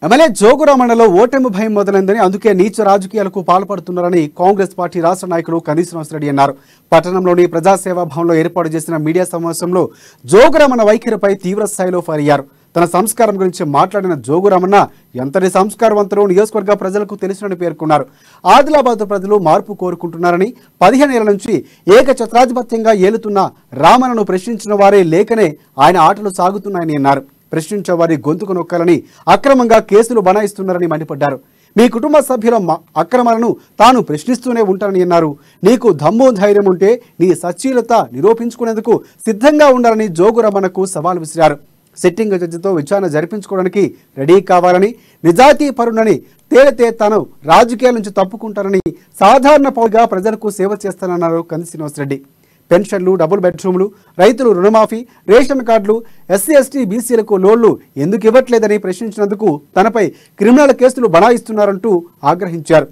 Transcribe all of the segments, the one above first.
MLA జోగురామన్నలో ఓటమి భయం మొదలైందని అందుకే నీచ రాజకీయాలకు పాల్పడుతున్నారని కాంగ్రెస్ పార్టీ రాష్ట్ర నాయకులు కనీ శ్రీనివాసరెడ్డి అన్నారు పట్టణంలోని ప్రజాసేవా భవన్లో ఏర్పాటు చేసిన మీడియా సమావేశంలో జోగురామన్న వైఖరిపై తీవ్ర స్థాయిలో ఫైరయ్యారు తన సంస్కారం గురించి మాట్లాడిన జోగురామన్న ఎంతటి సంస్కారవంతులు నియోజకవర్గ ప్రజలకు తెలుసునని పేర్కొన్నారు ఆదిలాబాద్ ప్రజలు మార్పు కోరుకుంటున్నారని పదిహేను ఏళ్ల నుంచి ఏకఛత్రాధిపత్యంగా ఏలుతున్న రామన్నను ప్రశ్నించిన వారే లేకనే ఆయన ఆటలు సాగుతున్నాయని అన్నారు ప్రశ్నించే వారి గొంతుకు నొక్కాలని అక్రమంగా కేసులు బనాయిస్తున్నారని మండిపడ్డారు మీ కుటుంబ సభ్యుల మ- అక్రమాలను తాను ప్రశ్నిస్తూనే ఉంటానని అన్నారు నీకు దమ్ము ధైర్యం ఉంటే నీ సచ్చీలత నిరూపించుకునేందుకు సిద్ధంగా ఉండాలని జోగురమణకు సవాల్ విసిరారు సిట్టింగ్ జడ్జితో విచారణ జరిపించుకోవడానికి రెడీ కావాలని నిజాయితీ పరునని తేలితే తాను రాజకీయాల నుంచి తప్పుకుంటానని సాధారణ పౌరుగా ప్రజలకు సేవ చేస్తానన్నారు కంది శ్రీనివాసరెడ్డి పెన్షన్లు డబుల్ బెడ్రూమ్లు రైతులు రుణమాఫీ రేషన్ కార్డులు ఎస్సీ ఎస్టీ బీసీలకు లోన్లు ఎందుకు ఇవ్వట్లేదని ప్రశ్నించినందుకు తనపై క్రిమినల్ కేసులు బనాయిస్తున్నారంటూ ఆగ్రహించారు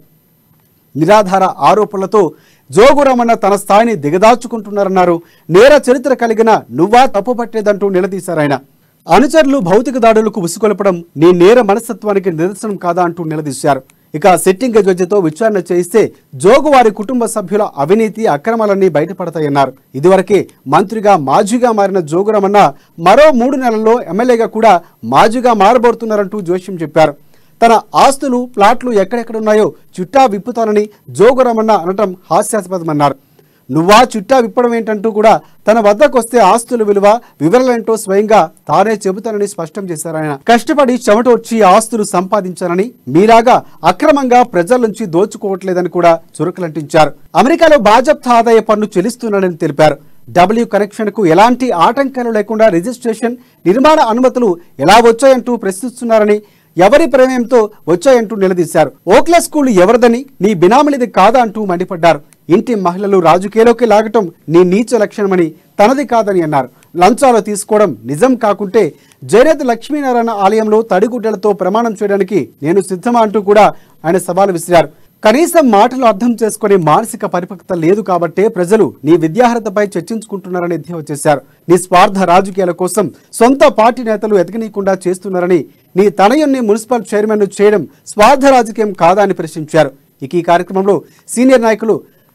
నిరాధార ఆరోపణలతో జోగురామన్న తన స్థాయిని దిగదార్చుకుంటున్నారన్నారు నేర చరిత్ర కలిగిన నువ్వా తప్పు పట్టేదంటూ నిలదీశారాయన అనుచరులు భౌతిక దాడులకు ఉసుకొల్పడం నీ నేర మనస్తత్వానికి నిదర్శనం కాదా అంటూ నిలదీశారు ఇక సిట్టింగ్ జడ్జితో విచారణ చేయిస్తే జోగు వారి కుటుంబ సభ్యుల అవినీతి అక్రమాలన్నీ బయటపడతాయన్నారు ఇదివరకే మంత్రిగా మాజీగా మారిన జోగురామన్న మరో మూడు నెలల్లో ఎమ్మెల్యేగా కూడా మాజీగా మారబోతున్నారంటూ జోష్యం చెప్పారు తన ఆస్తులు ప్లాట్లు ఎక్కడెక్కడున్నాయో చిట్టా విప్పుతానని జోగురమన్న అనటం హాస్యాస్పదమన్నారు నువ్వా చిట్టా విప్పడం ఏంటంటూ కూడా తన వద్దకు వస్తే ఆస్తుల విలువ వివరాలేంటో స్వయంగా తానే చెబుతానని స్పష్టం చేశారు ఆయన కష్టపడి చెమటొచ్చి ఆస్తులు సంపాదించానని మీలాగా అక్రమంగా ప్రజల నుంచి దోచుకోవట్లేదని కూడా చురుకులంటించారు అమెరికాలో బాజప్తా ఆదాయ పన్ను చెల్లిస్తున్నానని తెలిపారు డబ్ల్యూ కనెక్షన్ కు ఎలాంటి ఆటంకాలు లేకుండా రిజిస్ట్రేషన్ నిర్మాణ అనుమతులు ఎలా వచ్చాయంటూ ప్రశ్నిస్తున్నారని ఎవరి ప్రమేయంతో వచ్చాయంటూ నిలదీశారు ఓక్లా స్కూల్ ఎవరిదని నీ బినామిలిది కాదా అంటూ మండిపడ్డారు ఇంటి మహిళలు రాజకీయాల్లోకి లాగటం నీ నీచ లక్షణమని తనది కాదని అన్నారు లంచాలు తీసుకోవడం నిజం కాకుంటే జయరథ్ లక్ష్మీనారాయణ ఆలయంలో తడిగుడ్డలతో ప్రమాణం చేయడానికి నేను సిద్ధమా అంటూ కూడా ఆయన సవాలు విసిరారు కనీసం మాటలు అర్థం చేసుకునే మానసిక పరిపక్వత లేదు కాబట్టే ప్రజలు నీ విద్యార్హతపై చర్చించుకుంటున్నారని ఎద్దేవా చేశారు నీ స్వార్థ రాజకీయాల కోసం సొంత పార్టీ నేతలు ఎదగనీయకుండా చేస్తున్నారని నీ తనయుణ్ణి మున్సిపల్ చైర్మన్ చేయడం స్వార్థ రాజకీయం కాదా అని ప్రశ్నించారు ఇక ఈ కార్యక్రమంలో సీనియర్ నాయకులు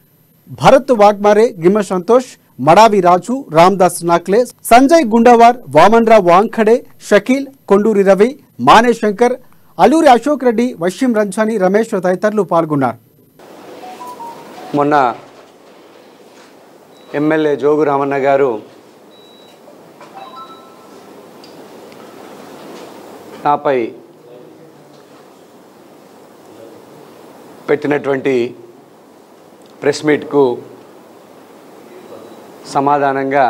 భరత్ వాగ్మారే గిమ్మ సంతోష్ మడావి రాజు రామ్దాస్ నాక్లే సంజయ్ గుండవార్ వామన్రావు వాంఖడే షకీల్ కొండూరి రవి మానే శంకర్ అల్లూరి అశోక్ రెడ్డి వశ్యం రంజాని రమేష్ తదితరులు పాల్గొన్నారు మొన్న ఎమ్మెల్యే జోగు రామన్న గారు నాపై పెట్టినటువంటి ప్రెస్ మీట్కు సమాధానంగా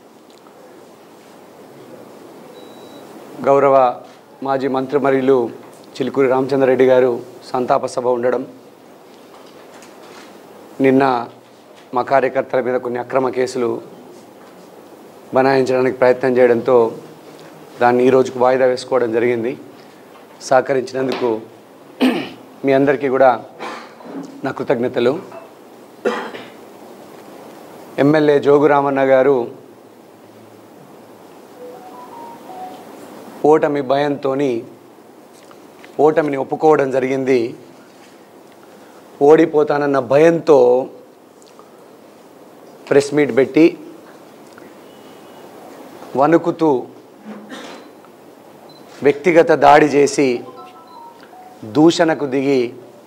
గౌరవ మాజీ మంత్రిమర్యులు చిలుకూరి రామచంద్రరెడ్డి గారు సంతాప సభ ఉండడం నిన్న మా కార్యకర్తల మీద కొన్ని అక్రమ కేసులు బనాయించడానికి ప్రయత్నం చేయడంతో దాన్ని ఈ రోజుకు వాయిదా వేసుకోవడం జరిగింది సహకరించినందుకు మీ అందరికీ కూడా నా కృతజ్ఞతలు ఎమ్మెల్యే జోగురామన్న గారు ఓటమి భయంతో ఓటమిని ఒప్పుకోవడం జరిగింది ఓడిపోతానన్న భయంతో ప్రెస్ మీట్ పెట్టి వణుకుతూ వ్యక్తిగత దాడి చేసి దూషణకు దిగి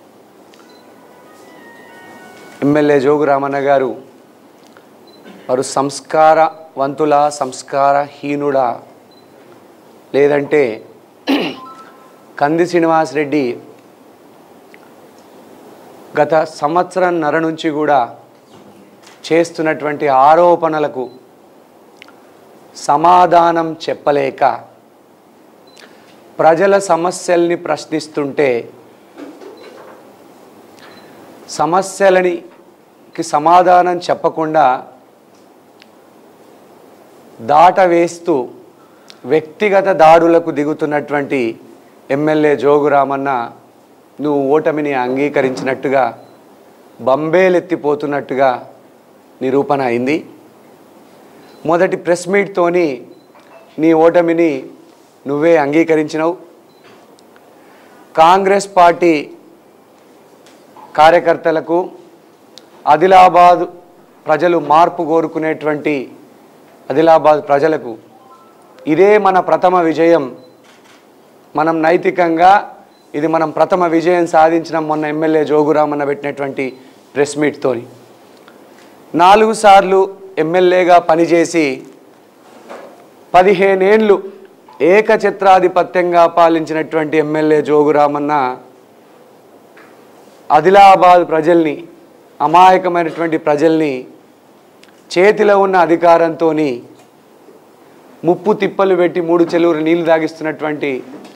ఎమ్మెల్యే జోగురామన్న గారు వారు సంస్కారవంతుల సంస్కారహీనుడా లేదంటే కంది శ్రీనివాసరెడ్డి గత సంవత్సరంన్నర నుంచి కూడా చేస్తున్నటువంటి ఆరోపణలకు సమాధానం చెప్పలేక ప్రజల సమస్యల్ని ప్రశ్నిస్తుంటే సమస్యలని కి సమాధానం చెప్పకుండా దాట వేస్తూ వ్యక్తిగత దాడులకు దిగుతున్నటువంటి ఎమ్మెల్యే జోగురామన్న నువ్వు ఓటమిని అంగీకరించినట్టుగా బంబేలెత్తిపోతున్నట్టుగా నిరూపణ అయింది మొదటి ప్రెస్ మీట్తోని నీ ఓటమిని నువ్వే అంగీకరించినవు కాంగ్రెస్ పార్టీ కార్యకర్తలకు ఆదిలాబాద్ ప్రజలు మార్పు కోరుకునేటువంటి ఆదిలాబాద్ ప్రజలకు ఇదే మన ప్రథమ విజయం మనం నైతికంగా ఇది మనం ప్రథమ విజయం సాధించిన మొన్న ఎమ్మెల్యే జోగురామన్న పెట్టినటువంటి ప్రెస్ మీట్తోని నాలుగు సార్లు ఎమ్మెల్యేగా పనిచేసి పదిహేనేళ్ళు ఏకఛత్రాధిపత్యంగా పాలించినటువంటి ఎమ్మెల్యే జోగురామన్న ఆదిలాబాద్ ప్రజల్ని అమాయకమైనటువంటి ప్రజల్ని చేతిలో ఉన్న అధికారంతో ముప్పు తిప్పలు పెట్టి మూడు చెలువురు నీళ్లు తాగిస్తున్నటువంటి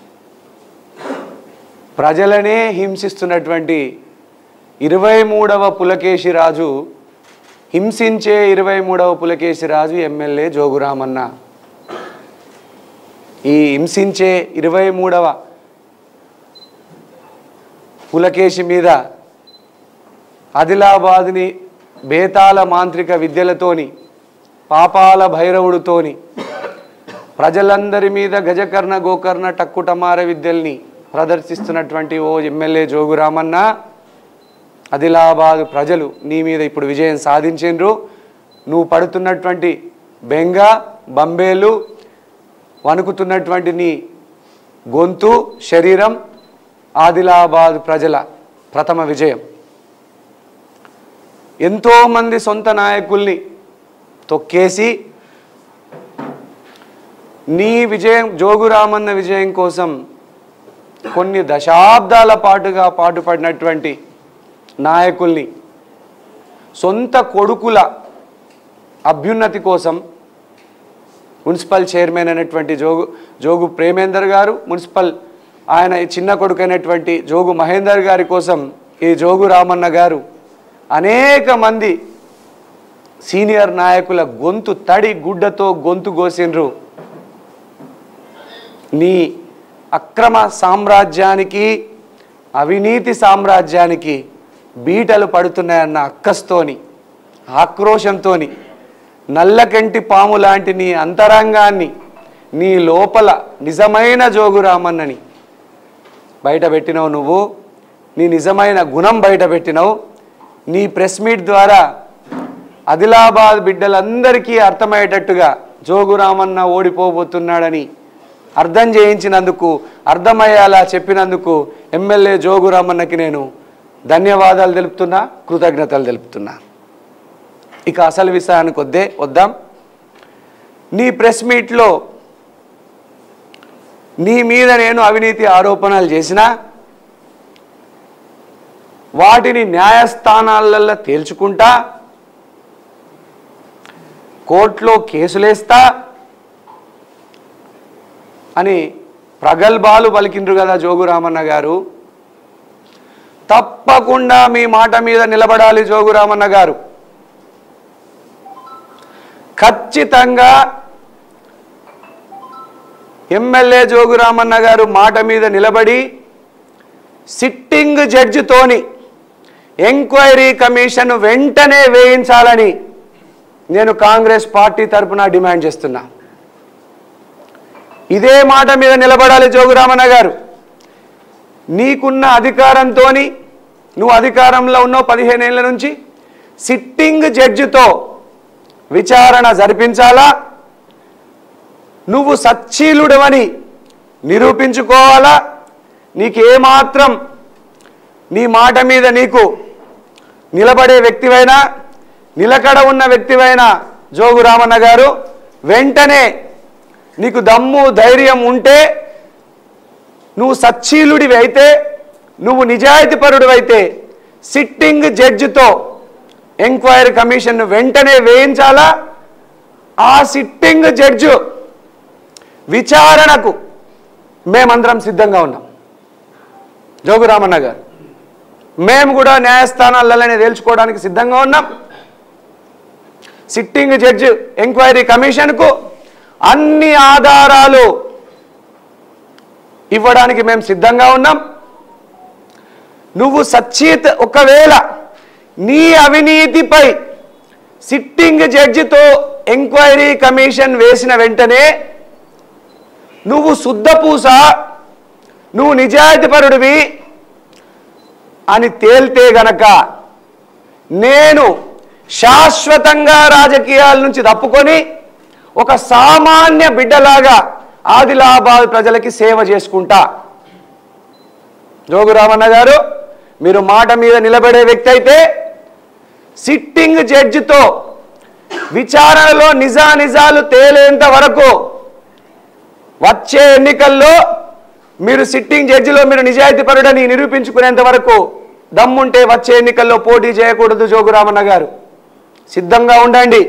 ప్రజలనే హింసిస్తున్నటువంటి ఇరవై మూడవ పులకేశి రాజు హింసించే ఇరవై మూడవ పులకేశి రాజు ఎమ్మెల్యే జోగురామన్న ఈ హింసించే ఇరవై మూడవ పులకేశి మీద ఆదిలాబాద్ని బేతాళ మాంత్రిక విద్యలతోని పాపాల భైరవుడితోని ప్రజలందరి మీద గజకర్ణ గోకర్ణ టక్కుటమార విద్యల్ని ప్రదర్శిస్తున్నటువంటి ఓ ఎమ్మెల్యే జోగురామన్న ఆదిలాబాద్ ప్రజలు నీ మీద ఇప్పుడు విజయం సాధించిండ్రు నువ్వు పడుతున్నటువంటి బెంగ బంబేలు వణుకుతున్నటువంటి నీ గొంతు శరీరం ఆదిలాబాద్ ప్రజల ప్రథమ విజయం ఎంతోమంది సొంత నాయకుల్ని తొక్కేసి నీ విజయం జోగురామన్న విజయం కోసం కొన్ని దశాబ్దాల పాటుగా పాటుపడినటువంటి నాయకుల్ని సొంత కొడుకుల అభ్యున్నతి కోసం మున్సిపల్ చైర్మన్ అయినటువంటి జోగు జోగు ప్రేమేందర్ గారు మున్సిపల్ ఆయన చిన్న కొడుకు అయినటువంటి జోగు మహేందర్ గారి కోసం ఈ జోగు రామన్న గారు అనేక మంది సీనియర్ నాయకుల గొంతు తడి గుడ్డతో గొంతు కోసిండ్రు నీ అక్రమ సామ్రాజ్యానికి అవినీతి సామ్రాజ్యానికి బీటలు పడుతున్నాయన్న అక్కస్తోని ఆక్రోశంతోని నల్లకంటి పాము లాంటి నీ అంతరంగాన్ని నీ లోపల నిజమైన జోగురామన్నని బయట పెట్టినావు నువ్వు నీ నిజమైన గుణం బయట పెట్టినావు నీ ప్రెస్ మీట్ ద్వారా ఆదిలాబాద్ బిడ్డలందరికీ అర్థమయ్యేటట్టుగా జోగురామన్న ఓడిపోబోతున్నాడని అర్థం చేయించినందుకు అర్థమయ్యేలా చెప్పినందుకు ఎమ్మెల్యే జోగురామన్నకి నేను ధన్యవాదాలు తెలుపుతున్నా కృతజ్ఞతలు తెలుపుతున్నా ఇక అసలు విషయానికి వద్దే వద్దాం నీ ప్రెస్ మీట్లో నీ మీద నేను అవినీతి ఆరోపణలు చేసినా వాటిని న్యాయస్థానాలలో తేల్చుకుంటా కోర్టులో కేసులేస్తా అని ప్రగల్భాలు పలికిండ్రు కదా జోగురామన్న గారు తప్పకుండా మీ మాట మీద నిలబడాలి జోగురామన్న గారు ఖచ్చితంగా ఎమ్మెల్యే జోగురామన్న గారు మాట మీద నిలబడి సిట్టింగ్ జడ్జితోని ఎంక్వైరీ కమిషన్ వెంటనే వేయించాలని నేను కాంగ్రెస్ పార్టీ తరపున డిమాండ్ చేస్తున్నా ఇదే మాట మీద నిలబడాలి జోగురామన్న గారు నీకున్న అధికారంతో నువ్వు అధికారంలో ఉన్నావు పదిహేనేళ్ల నుంచి సిట్టింగ్ జడ్జితో విచారణ జరిపించాలా నువ్వు సచ్చీలుడవని నిరూపించుకోవాలా నీకేమాత్రం నీ మాట మీద నీకు నిలబడే వ్యక్తివైనా నిలకడ ఉన్న వ్యక్తివైనా జోగు రామన్న గారు వెంటనే నీకు దమ్ము ధైర్యం ఉంటే నువ్వు సచ్చీలుడివి అయితే నువ్వు నిజాయితీపరుడు అయితే సిట్టింగ్ జడ్జితో ఎంక్వైరీ కమిషన్ వెంటనే వేయించాలా ఆ సిట్టింగ్ జడ్జు విచారణకు మేమందరం సిద్ధంగా ఉన్నాం జోగురామన్న గారు మేము కూడా న్యాయస్థానాలలోనే తేల్చుకోవడానికి సిద్ధంగా ఉన్నాం సిట్టింగ్ జడ్జి ఎంక్వైరీ కమిషన్కు అన్ని ఆధారాలు ఇవ్వడానికి మేము సిద్ధంగా ఉన్నాం నువ్వు సచ్చేత ఒకవేళ నీ అవినీతిపై సిట్టింగ్ జడ్జితో ఎంక్వైరీ కమిషన్ వేసిన వెంటనే నువ్వు శుద్ధపూస నువ్వు నిజాయితీపరుడివి అని తేల్తే గనక నేను శాశ్వతంగా రాజకీయాల నుంచి తప్పుకొని ఒక సామాన్య బిడ్డలాగా ఆదిలాబాద్ ప్రజలకి సేవ చేసుకుంటా జోగురామన్న గారు మీరు మాట మీద నిలబడే వ్యక్తి అయితే సిట్టింగ్ జడ్జితో విచారణలో నిజానిజాలు తేలేంత వరకు వచ్చే ఎన్నికల్లో మీరు సిట్టింగ్ జడ్జిలో మీరు నిజాయితీపరుడని నిరూపించుకునేంత వరకు దమ్ముంటే వచ్చే ఎన్నికల్లో పోటీ చేయకూడదు జోగురామన్న గారు సిద్ధంగా ఉండండి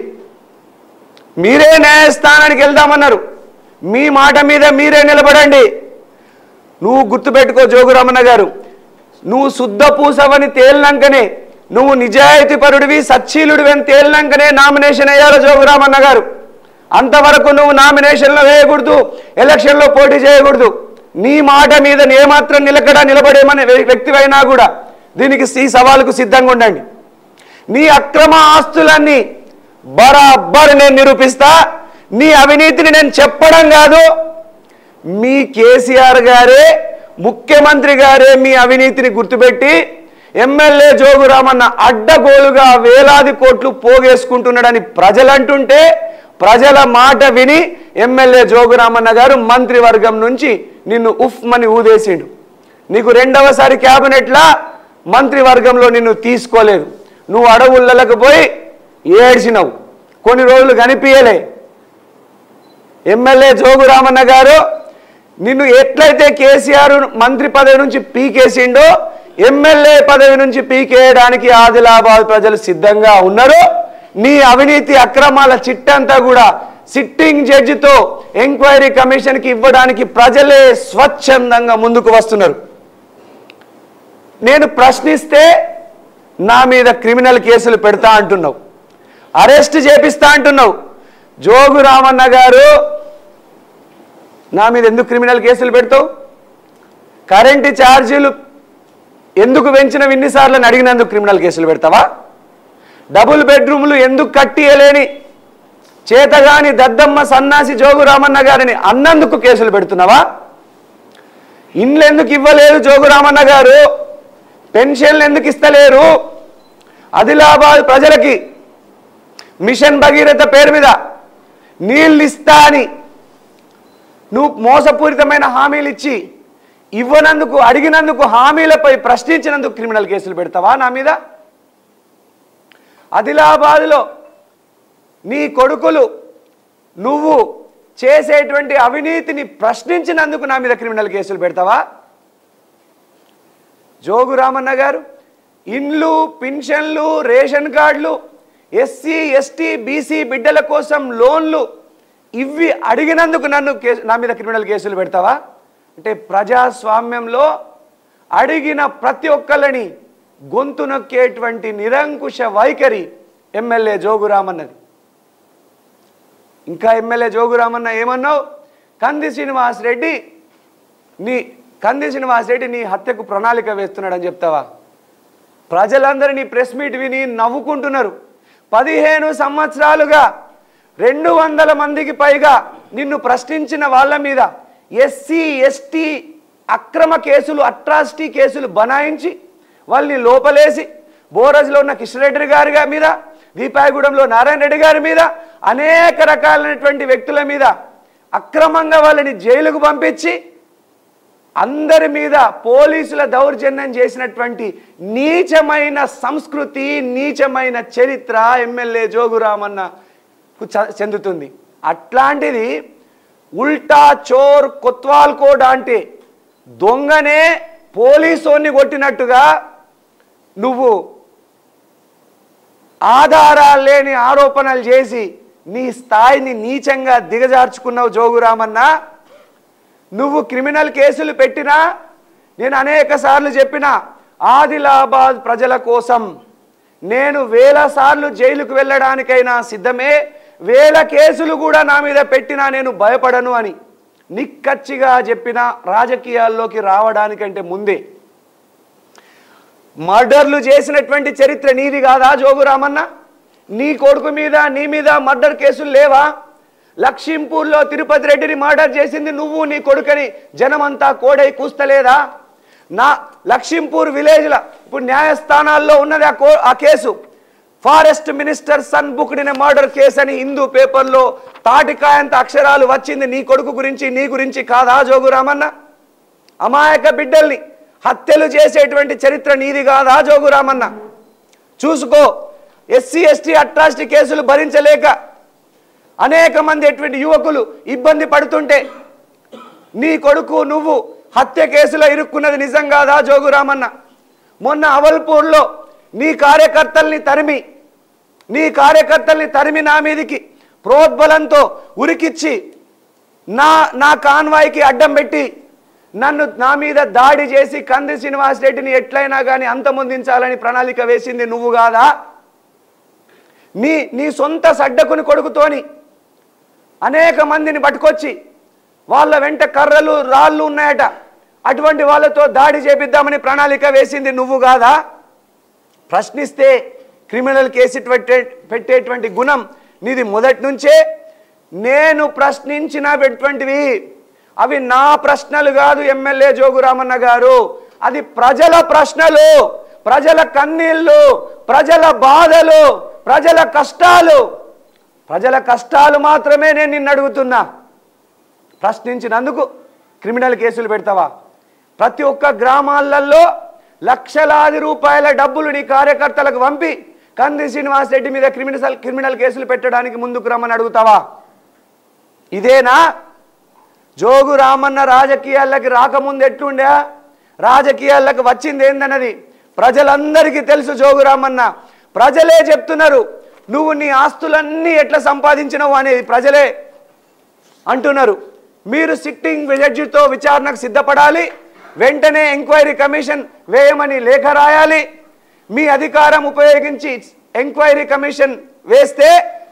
మీరే న్యాయస్థానానికి వెళ్దామన్నారు మీ మాట మీద మీరే నిలబడండి నువ్వు గుర్తుపెట్టుకో జోగురామన్న గారు నువ్వు శుద్ధ పూసవని తేలినాకనే నువ్వు నిజాయితీపరుడివి సచ్చీలుడివి అని తేలినాకనే నామినేషన్ అయ్యారు జోగురామన్న గారు అంతవరకు నువ్వు నామినేషన్లో వేయకూడదు ఎలక్షన్లో పోటీ చేయకూడదు నీ మాట మీద ఏమాత్రం నిలకడ నిలబడేమనే వ్య- వ్యక్తివైనా కూడా దీనికి ఈ సవాలుకు సిద్ధంగా ఉండండి నీ అక్రమ ఆస్తులన్నీ బరాబర్ నేను నిరూపిస్తా నీ అవినీతిని నేను చెప్పడం కాదు మీ కేసీఆర్ గారే ముఖ్యమంత్రి గారే మీ అవినీతిని గుర్తుపెట్టి ఎమ్మెల్యే జోగురామన్న అడ్డగోలుగా వేలాది కోట్లు పోగేసుకుంటున్నాడని ప్రజలు అంటుంటే ప్రజల మాట విని ఎమ్మెల్యే జోగురామన్న గారు మంత్రివర్గం నుంచి నిన్ను ఉఫ్ మని ఊదేసిండు నీకు రెండవసారి క్యాబినెట్లా మంత్రివర్గంలో నిన్ను తీసుకోలేదు నువ్వు అడవులకు పోయి ఏడ్చినవు కొన్ని రోజులు కనిపించలే ఎమ్మెల్యే జోగురామన్న గారు నిన్ను ఎట్లయితే కేసీఆర్ మంత్రి పదవి నుంచి పీకేసిండో ఎమ్మెల్యే పదవి నుంచి పీకేయడానికి ఆదిలాబాద్ ప్రజలు సిద్ధంగా ఉన్నారు నీ అవినీతి అక్రమాల చిట్టంతా కూడా సిట్టింగ్ జడ్జితో ఎంక్వైరీ కమిషన్కి ఇవ్వడానికి ప్రజలే స్వచ్ఛందంగా ముందుకు వస్తున్నారు నేను ప్రశ్నిస్తే నా మీద క్రిమినల్ కేసులు పెడతా అంటున్నావు అరెస్ట్ చేపిస్తా అంటున్నావు జోగు రామన్న గారు నా మీద ఎందుకు క్రిమినల్ కేసులు పెడతావు కరెంటు ఛార్జీలు ఎందుకు పెంచిన ఇన్నిసార్లు అని అడిగినందుకు క్రిమినల్ కేసులు పెడతావా డబుల్ బెడ్రూమ్లు ఎందుకు కట్టియలేని చేతగాని దద్దమ్మ సన్నాసి జోగు రామన్న గారిని అన్నందుకు కేసులు పెడుతున్నావా ఇండ్లు ఎందుకు ఇవ్వలేదు జోగు రామన్న గారు పెన్షన్లు ఎందుకు ఇస్తలేరు ఆదిలాబాద్ ప్రజలకి మిషన్ భగీరథ పేరు మీద నీళ్ళు ఇస్తా అని నువ్వు మోసపూరితమైన హామీలు ఇచ్చి ఇవ్వనందుకు అడిగినందుకు హామీలపై ప్రశ్నించినందుకు క్రిమినల్ కేసులు పెడతావా నా మీద ఆదిలాబాద్లో నీ కొడుకులు నువ్వు చేసేటువంటి అవినీతిని ప్రశ్నించినందుకు నా మీద క్రిమినల్ కేసులు పెడతావా జోగు రామన్న గారు ఇండ్లు పింఛన్లు రేషన్ కార్డులు ఎస్సీ ఎస్టీ బీసీ బిడ్డల కోసం లోన్లు ఇవి అడిగినందుకు నన్ను కేసు నా మీద క్రిమినల్ కేసులు పెడతావా అంటే ప్రజాస్వామ్యంలో అడిగిన ప్రతి ఒక్కళ్ళని గొంతు నొక్కేటువంటి నిరంకుశ వైఖరి ఎమ్మెల్యే జోగురామన్నది ఇంకా ఎమ్మెల్యే జోగురామన్న ఏమన్నావు కంది శ్రీనివాస్ రెడ్డి నీ కంది శ్రీనివాస్ రెడ్డి నీ హత్యకు ప్రణాళిక వేస్తున్నాడని చెప్తావా ప్రజలందరూ నీ ప్రెస్ మీట్ విని నవ్వుకుంటున్నారు పదిహేను సంవత్సరాలుగా రెండు వందల మందికి పైగా నిన్ను ప్రశ్నించిన వాళ్ళ మీద ఎస్సీ ఎస్టీ అక్రమ కేసులు అట్రాసిటీ కేసులు బనాయించి వాళ్ళని లోపలేసి బోరజ్లో ఉన్న కిషన్రెడ్డి గారి గా- మీద దీపాయగూడెంలో నారాయణ రెడ్డి గారి మీద అనేక రకాలైనటువంటి వ్యక్తుల మీద అక్రమంగా వాళ్ళని జైలుకు పంపించి అందరి మీద పోలీసుల దౌర్జన్యం చేసినటువంటి నీచమైన సంస్కృతి నీచమైన చరిత్ర ఎమ్మెల్యే జోగురామన్నకు చ- చెందుతుంది అట్లాంటిది ఉల్టా చోర్ కొత్వాల్ కోడ్ అంటే దొంగనే పోలీసోన్ని కొట్టినట్టుగా నువ్వు ఆధారాలు లేని ఆరోపణలు చేసి నీ స్థాయిని నీచంగా దిగజార్చుకున్నావు జోగురామన్నా నువ్వు క్రిమినల్ కేసులు పెట్టినా నేను అనేక సార్లు చెప్పిన ఆదిలాబాద్ ప్రజల కోసం నేను వేల సార్లు జైలుకు వెళ్ళడానికైనా సిద్ధమే వేల కేసులు కూడా నా మీద పెట్టినా నేను భయపడను అని నిక్కచ్చిగా చెప్పిన రాజకీయాల్లోకి రావడానికంటే ముందే మర్డర్లు చేసినటువంటి చరిత్ర నీది కాదా జోగురామన్న నీ కొడుకు మీద నీ మీద మర్డర్ కేసులు లేవా లక్షింపూర్లో తిరుపతి రెడ్డిని మర్డర్ చేసింది నువ్వు నీ కొడుకని జనమంతా కోడై కూస్తలేదా నా లక్షింపూర్ విలేజ్ల ఇప్పుడు న్యాయస్థానాల్లో ఉన్నది ఆ కో ఆ case forest minister son booked in murder case అని హిందూ పేపర్లో తాటికాయంత అక్షరాలు వచ్చింది నీ కొడుకు గురించి నీ గురించి కాదా జోగురామన్న అమాయక బిడ్డల్ని హత్యలు చేసేటువంటి చరిత్ర నీది కాదా జోగురామన్న చూసుకో ఎస్సీ ఎస్టీ అట్రాసిటీ కేసులు భరించలేక అనేక మంది ఎటువంటి యువకులు ఇబ్బంది పడుతుంటే నీ కొడుకు నువ్వు హత్య కేసులో ఇరుక్కున్నది నిజం కాదా జోగురామన్న మొన్న అవల్పూర్లో నీ కార్యకర్తల్ని తరిమి నీ కార్యకర్తల్ని తరిమి నా మీదికి ప్రోద్బలంతో ఉరికిచ్చి నా నా కాన్వాయ్కి అడ్డం పెట్టి నన్ను నా మీద దాడి చేసి కంది శ్రీనివాస్ రెడ్డిని ఎట్లయినా కానీ అంతమొందించాలని ప్రణాళిక వేసింది నువ్వు కాదా నీ నీ సొంత సడ్డకుని కొడుకుతోని అనేక మందిని పట్టుకొచ్చి వాళ్ళ వెంట కర్రలు రాళ్ళు ఉన్నాయట అటువంటి వాళ్ళతో దాడి చేపిద్దామని ప్రణాళిక వేసింది నువ్వు కాదా ప్రశ్నిస్తే క్రిమినల్ కేసు పెట్టే పెట్టేటువంటి గుణం నీది మొదటి నుంచే నేను ప్రశ్నించినటువంటివి అవి నా ప్రశ్నలు కాదు ఎమ్మెల్యే జోగురామన్న గారు అది ప్రజల ప్రశ్నలు ప్రజల కన్నీళ్ళు ప్రజల బాధలు ప్రజల కష్టాలు ప్రజల కష్టాలు మాత్రమే నేను నిన్ను అడుగుతున్నా ప్రశ్నించినందుకు క్రిమినల్ కేసులు పెడతావా ప్రతి ఒక్క గ్రామాలలో లక్షలాది రూపాయల డబ్బులు నీ కార్యకర్తలకు పంపి కంది శ్రీనివాస్ రెడ్డి మీద క్రిమినల్ క్రిమినల్ కేసులు పెట్టడానికి ముందుకు రమ్మని అడుగుతావా ఇదేనా జోగు రామన్న రాజకీయాల్లోకి రాకముందు ఎట్లుండే రాజకీయాల్లోకి వచ్చింది ఏందన్నది ప్రజలందరికీ తెలుసు జోగు రామన్న ప్రజలే చెప్తున్నారు నువ్వు నీ ఆస్తులన్నీ ఎట్లా సంపాదించినవు అనేది ప్రజలే అంటున్నారు మీరు సిట్టింగ్ జడ్జితో విచారణకు సిద్ధపడాలి వెంటనే ఎంక్వైరీ కమిషన్ వేయమని లేఖ రాయాలి మీ అధికారం ఉపయోగించి ఎంక్వైరీ కమిషన్ వేస్తే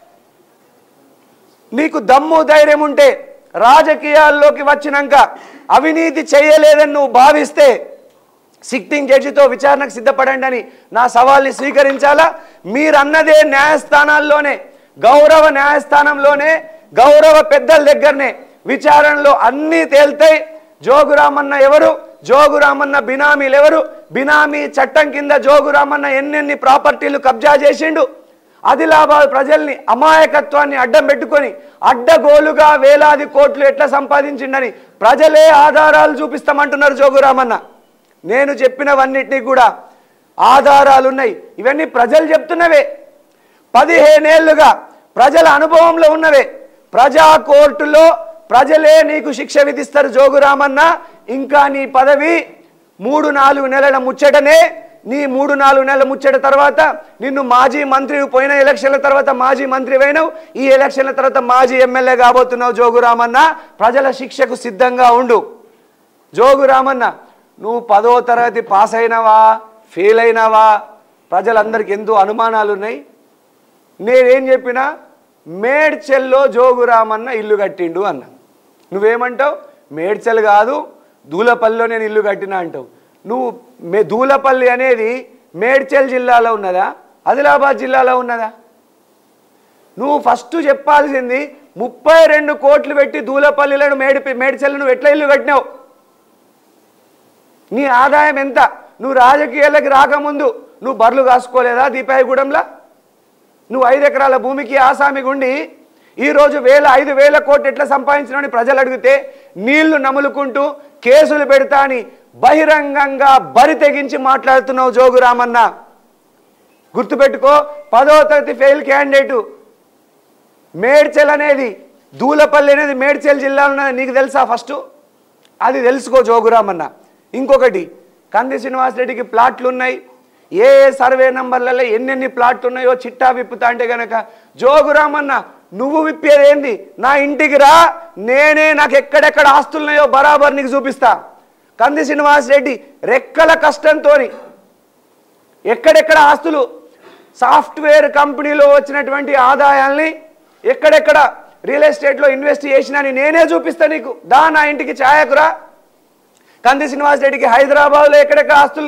నీకు దమ్ము ధైర్యం ఉంటే రాజకీయాల్లోకి వచ్చినాక అవినీతి చేయలేదని నువ్వు భావిస్తే సిట్టింగ్ జడ్జితో విచారణకు సిద్ధపడండి అని నా సవాల్ని స్వీకరించాలా మీరన్నదే న్యాయస్థానాల్లోనే గౌరవ న్యాయస్థానంలోనే గౌరవ పెద్దల దగ్గరనే విచారణలో అన్నీ తేల్తాయి జోగురామన్న ఎవరు జోగురామన్న బినామీలు ఎవరు బినామీ చట్టం కింద జోగురామన్న ఎన్నెన్ని ప్రాపర్టీలు కబ్జా చేసిండు ఆదిలాబాద్ ప్రజల్ని అమాయకత్వాన్ని అడ్డం పెట్టుకొని అడ్డగోలుగా వేలాది కోట్లు ఎట్లా సంపాదించిండని ప్రజలే ఆధారాలు చూపిస్తామంటున్నారు జోగురామన్న నేను చెప్పినవన్నిటినీ కూడా ఆధారాలు ఉన్నాయి ఇవన్నీ ప్రజలు చెప్తున్నవే పదిహేనేళ్లుగా ప్రజల అనుభవంలో ఉన్నవే ప్రజా కోర్టులో ప్రజలే నీకు శిక్ష విధిస్తారు జోగురామన్న ఇంకా నీ పదవి మూడు నాలుగు నెలల ముచ్చటనే నీ మూడు నాలుగు నెలల ముచ్చట తర్వాత నిన్ను మాజీ మంత్రి పోయిన ఎలక్షన్ల తర్వాత మాజీ మంత్రి అయినావు ఈ ఎలక్షన్ల తర్వాత మాజీ ఎమ్మెల్యే కాబోతున్నావు జోగురామన్న ప్రజల శిక్షకు సిద్ధంగా ఉండు జోగురామన్న నువ్వు పదో తరగతి పాస్ అయినావా ఫెయిల్ అయినావా ప్రజలందరికీ ఎంతో అనుమానాలు ఉన్నాయి నేనేం చెప్పినా మేడ్చెల్లో జోగురామన్న ఇల్లు కట్టిండు అన్న నువ్వేమంటావు మేడ్చెల్ కాదు దూలపల్లిలో నేను ఇల్లు కట్టినా అంటావు నువ్వు మే దూలపల్లి అనేది మేడ్చెల్ జిల్లాలో ఉన్నదా ఆదిలాబాద్ జిల్లాలో ఉన్నదా నువ్వు ఫస్ట్ చెప్పాల్సింది ముప్పై రెండు కోట్లు పెట్టి దూలపల్లిలను మేడి మేడ్చెల్లి నువ్వు ఎట్లా ఇల్లు కట్టినావు నీ ఆదాయం ఎంత నువ్వు రాజకీయాలకు రాకముందు నువ్వు బర్లు కాసుకోలేదా దీపాయగూడెంలా నువ్వు ఐదు ఎకరాల భూమికి ఆసామి గుండి ఈరోజు వేల ఐదు వేల కోట్లు ఎట్లా సంపాదించినావని ప్రజలు అడిగితే నీళ్లు నములుకుంటూ కేసులు పెడతా అని బహిరంగంగా బరి తెగించి మాట్లాడుతున్నావు జోగురామన్న గుర్తుపెట్టుకో పదో తరగతి ఫెయిల్ క్యాండిడేటు మేడ్చెల్ అనేది దూలపల్లి అనేది మేడ్చెల్ జిల్లాలో ఉన్నది నీకు తెలుసా ఫస్ట్ అది తెలుసుకో జోగురామన్న ఇంకొకటి కంది శ్రీనివాసరెడ్డికి ప్లాట్లు ఉన్నాయి ఏ ఏ సర్వే నంబర్లలో ఎన్నెన్ని ప్లాట్లు ఉన్నాయో చిట్టా విప్పుతా అంటే గనక జోగురామన్న నువ్వు విప్పేది ఏంది నా ఇంటికి రా నేనే నాకు ఎక్కడెక్కడ ఆస్తులు ఉన్నాయో బరాబర్ నీకు చూపిస్తా కంది శ్రీనివాసరెడ్డి రెక్కల కష్టంతోని ఎక్కడెక్కడ ఆస్తులు సాఫ్ట్వేర్ కంపెనీలో వచ్చినటువంటి ఆదాయాల్ని ఎక్కడెక్కడ రియల్ ఎస్టేట్లో ఇన్వెస్ట్ చేసినని నేనే చూపిస్తా నీకు దా నా ఇంటికి ఛాయకురా కంది శ్రీనివాస్ రెడ్డికి హైదరాబాద్లో ఎక్కడెక్కడ ఆస్తులు ఉన్నాయో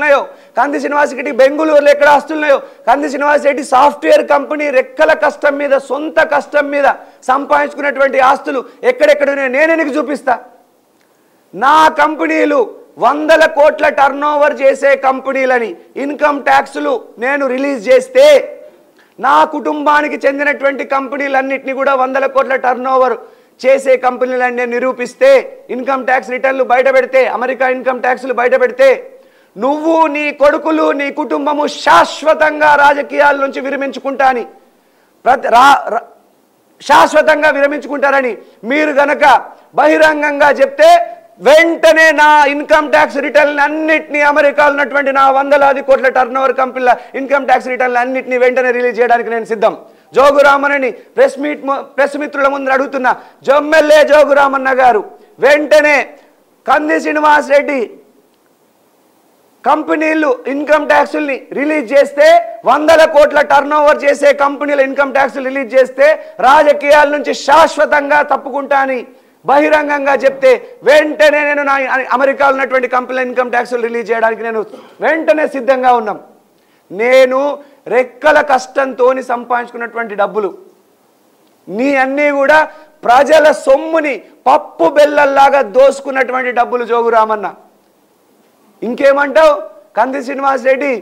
కంది శ్రీనివాస్ రెడ్డి బెంగళూరులో ఎక్కడ ఆస్తున్నాయో కంది శ్రీనివాస్ రెడ్డి సాఫ్ట్వేర్ కంపెనీ రెక్కల కష్టం మీద సొంత కష్టం మీద సంపాదించుకున్నటువంటి ఆస్తులు ఎక్కడెక్కడ ఉన్నాయో నేనే నీకు చూపిస్తా నా కంపెనీలు వందల కోట్ల టర్న్ ఓవర్ చేసే కంపెనీలని ఇన్కమ్ ట్యాక్స్లు నేను రిలీజ్ చేస్తే నా కుటుంబానికి చెందినటువంటి కంపెనీలన్నింటినీ కూడా వందల కోట్ల టర్న్ ఓవర్ చేసే కంపెనీలని నేను నిరూపిస్తే ఇన్కమ్ ట్యాక్స్ రిటర్న్లు బయట పెడితే అమెరికా ఇన్కమ్ ట్యాక్స్లు బయట పెడితే నువ్వు నీ కొడుకులు నీ కుటుంబము శాశ్వతంగా రాజకీయాల నుంచి విరమించుకుంటాని ప్రతి రా రా- శాశ్వతంగా విరమించుకుంటారని మీరు గనక బహిరంగంగా చెప్తే వెంటనే నా ఇన్కమ్ ట్యాక్స్ రిటర్న్ అన్నిటినీ అమెరికాలో ఉన్నటువంటి నా వందలాది కోట్ల టర్న్ ఓవర్ కంపెనీల ఇన్కమ్ ట్యాక్స్ రిటర్న్ అన్నిటినీ వెంటనే రిలీజ్ చేయడానికి నేను సిద్ధం జోగురామన్నని ప్రెస్ మీట్ ము- ప్రెస్ మిత్రుల ముందు అడుగుతున్నా జొమ్మెల్యే జోగురామన్న గారు వెంటనే కంది శ్రీనివాస్ రెడ్డి కంపెనీలు ఇన్కమ్ ట్యాక్సుల్ని రిలీజ్ చేస్తే వందల కోట్ల టర్న్ ఓవర్ చేసే కంపెనీల ఇన్కమ్ ట్యాక్స్ రిలీజ్ చేస్తే రాజకీయాల నుంచి శాశ్వతంగా తప్పుకుంటా అని బహిరంగంగా చెప్తే వెంటనే నేను నా అమెరికాలో ఉన్నటువంటి కంపెనీల ఇన్కమ్ ట్యాక్స్ రిలీజ్ చేయడానికి నేను వెంటనే సిద్ధంగా ఉన్నాం నేను రెక్కల కష్టంతో సంపాదించుకున్నటువంటి డబ్బులు నీ అన్నీ కూడా ప్రజల సొమ్ముని పప్పు బెల్లల్లాగా దోసుకున్నటువంటి డబ్బులు జోగురామన్న ఇంకేమంటావు కంది శ్రీనివాస్ రెడ్డి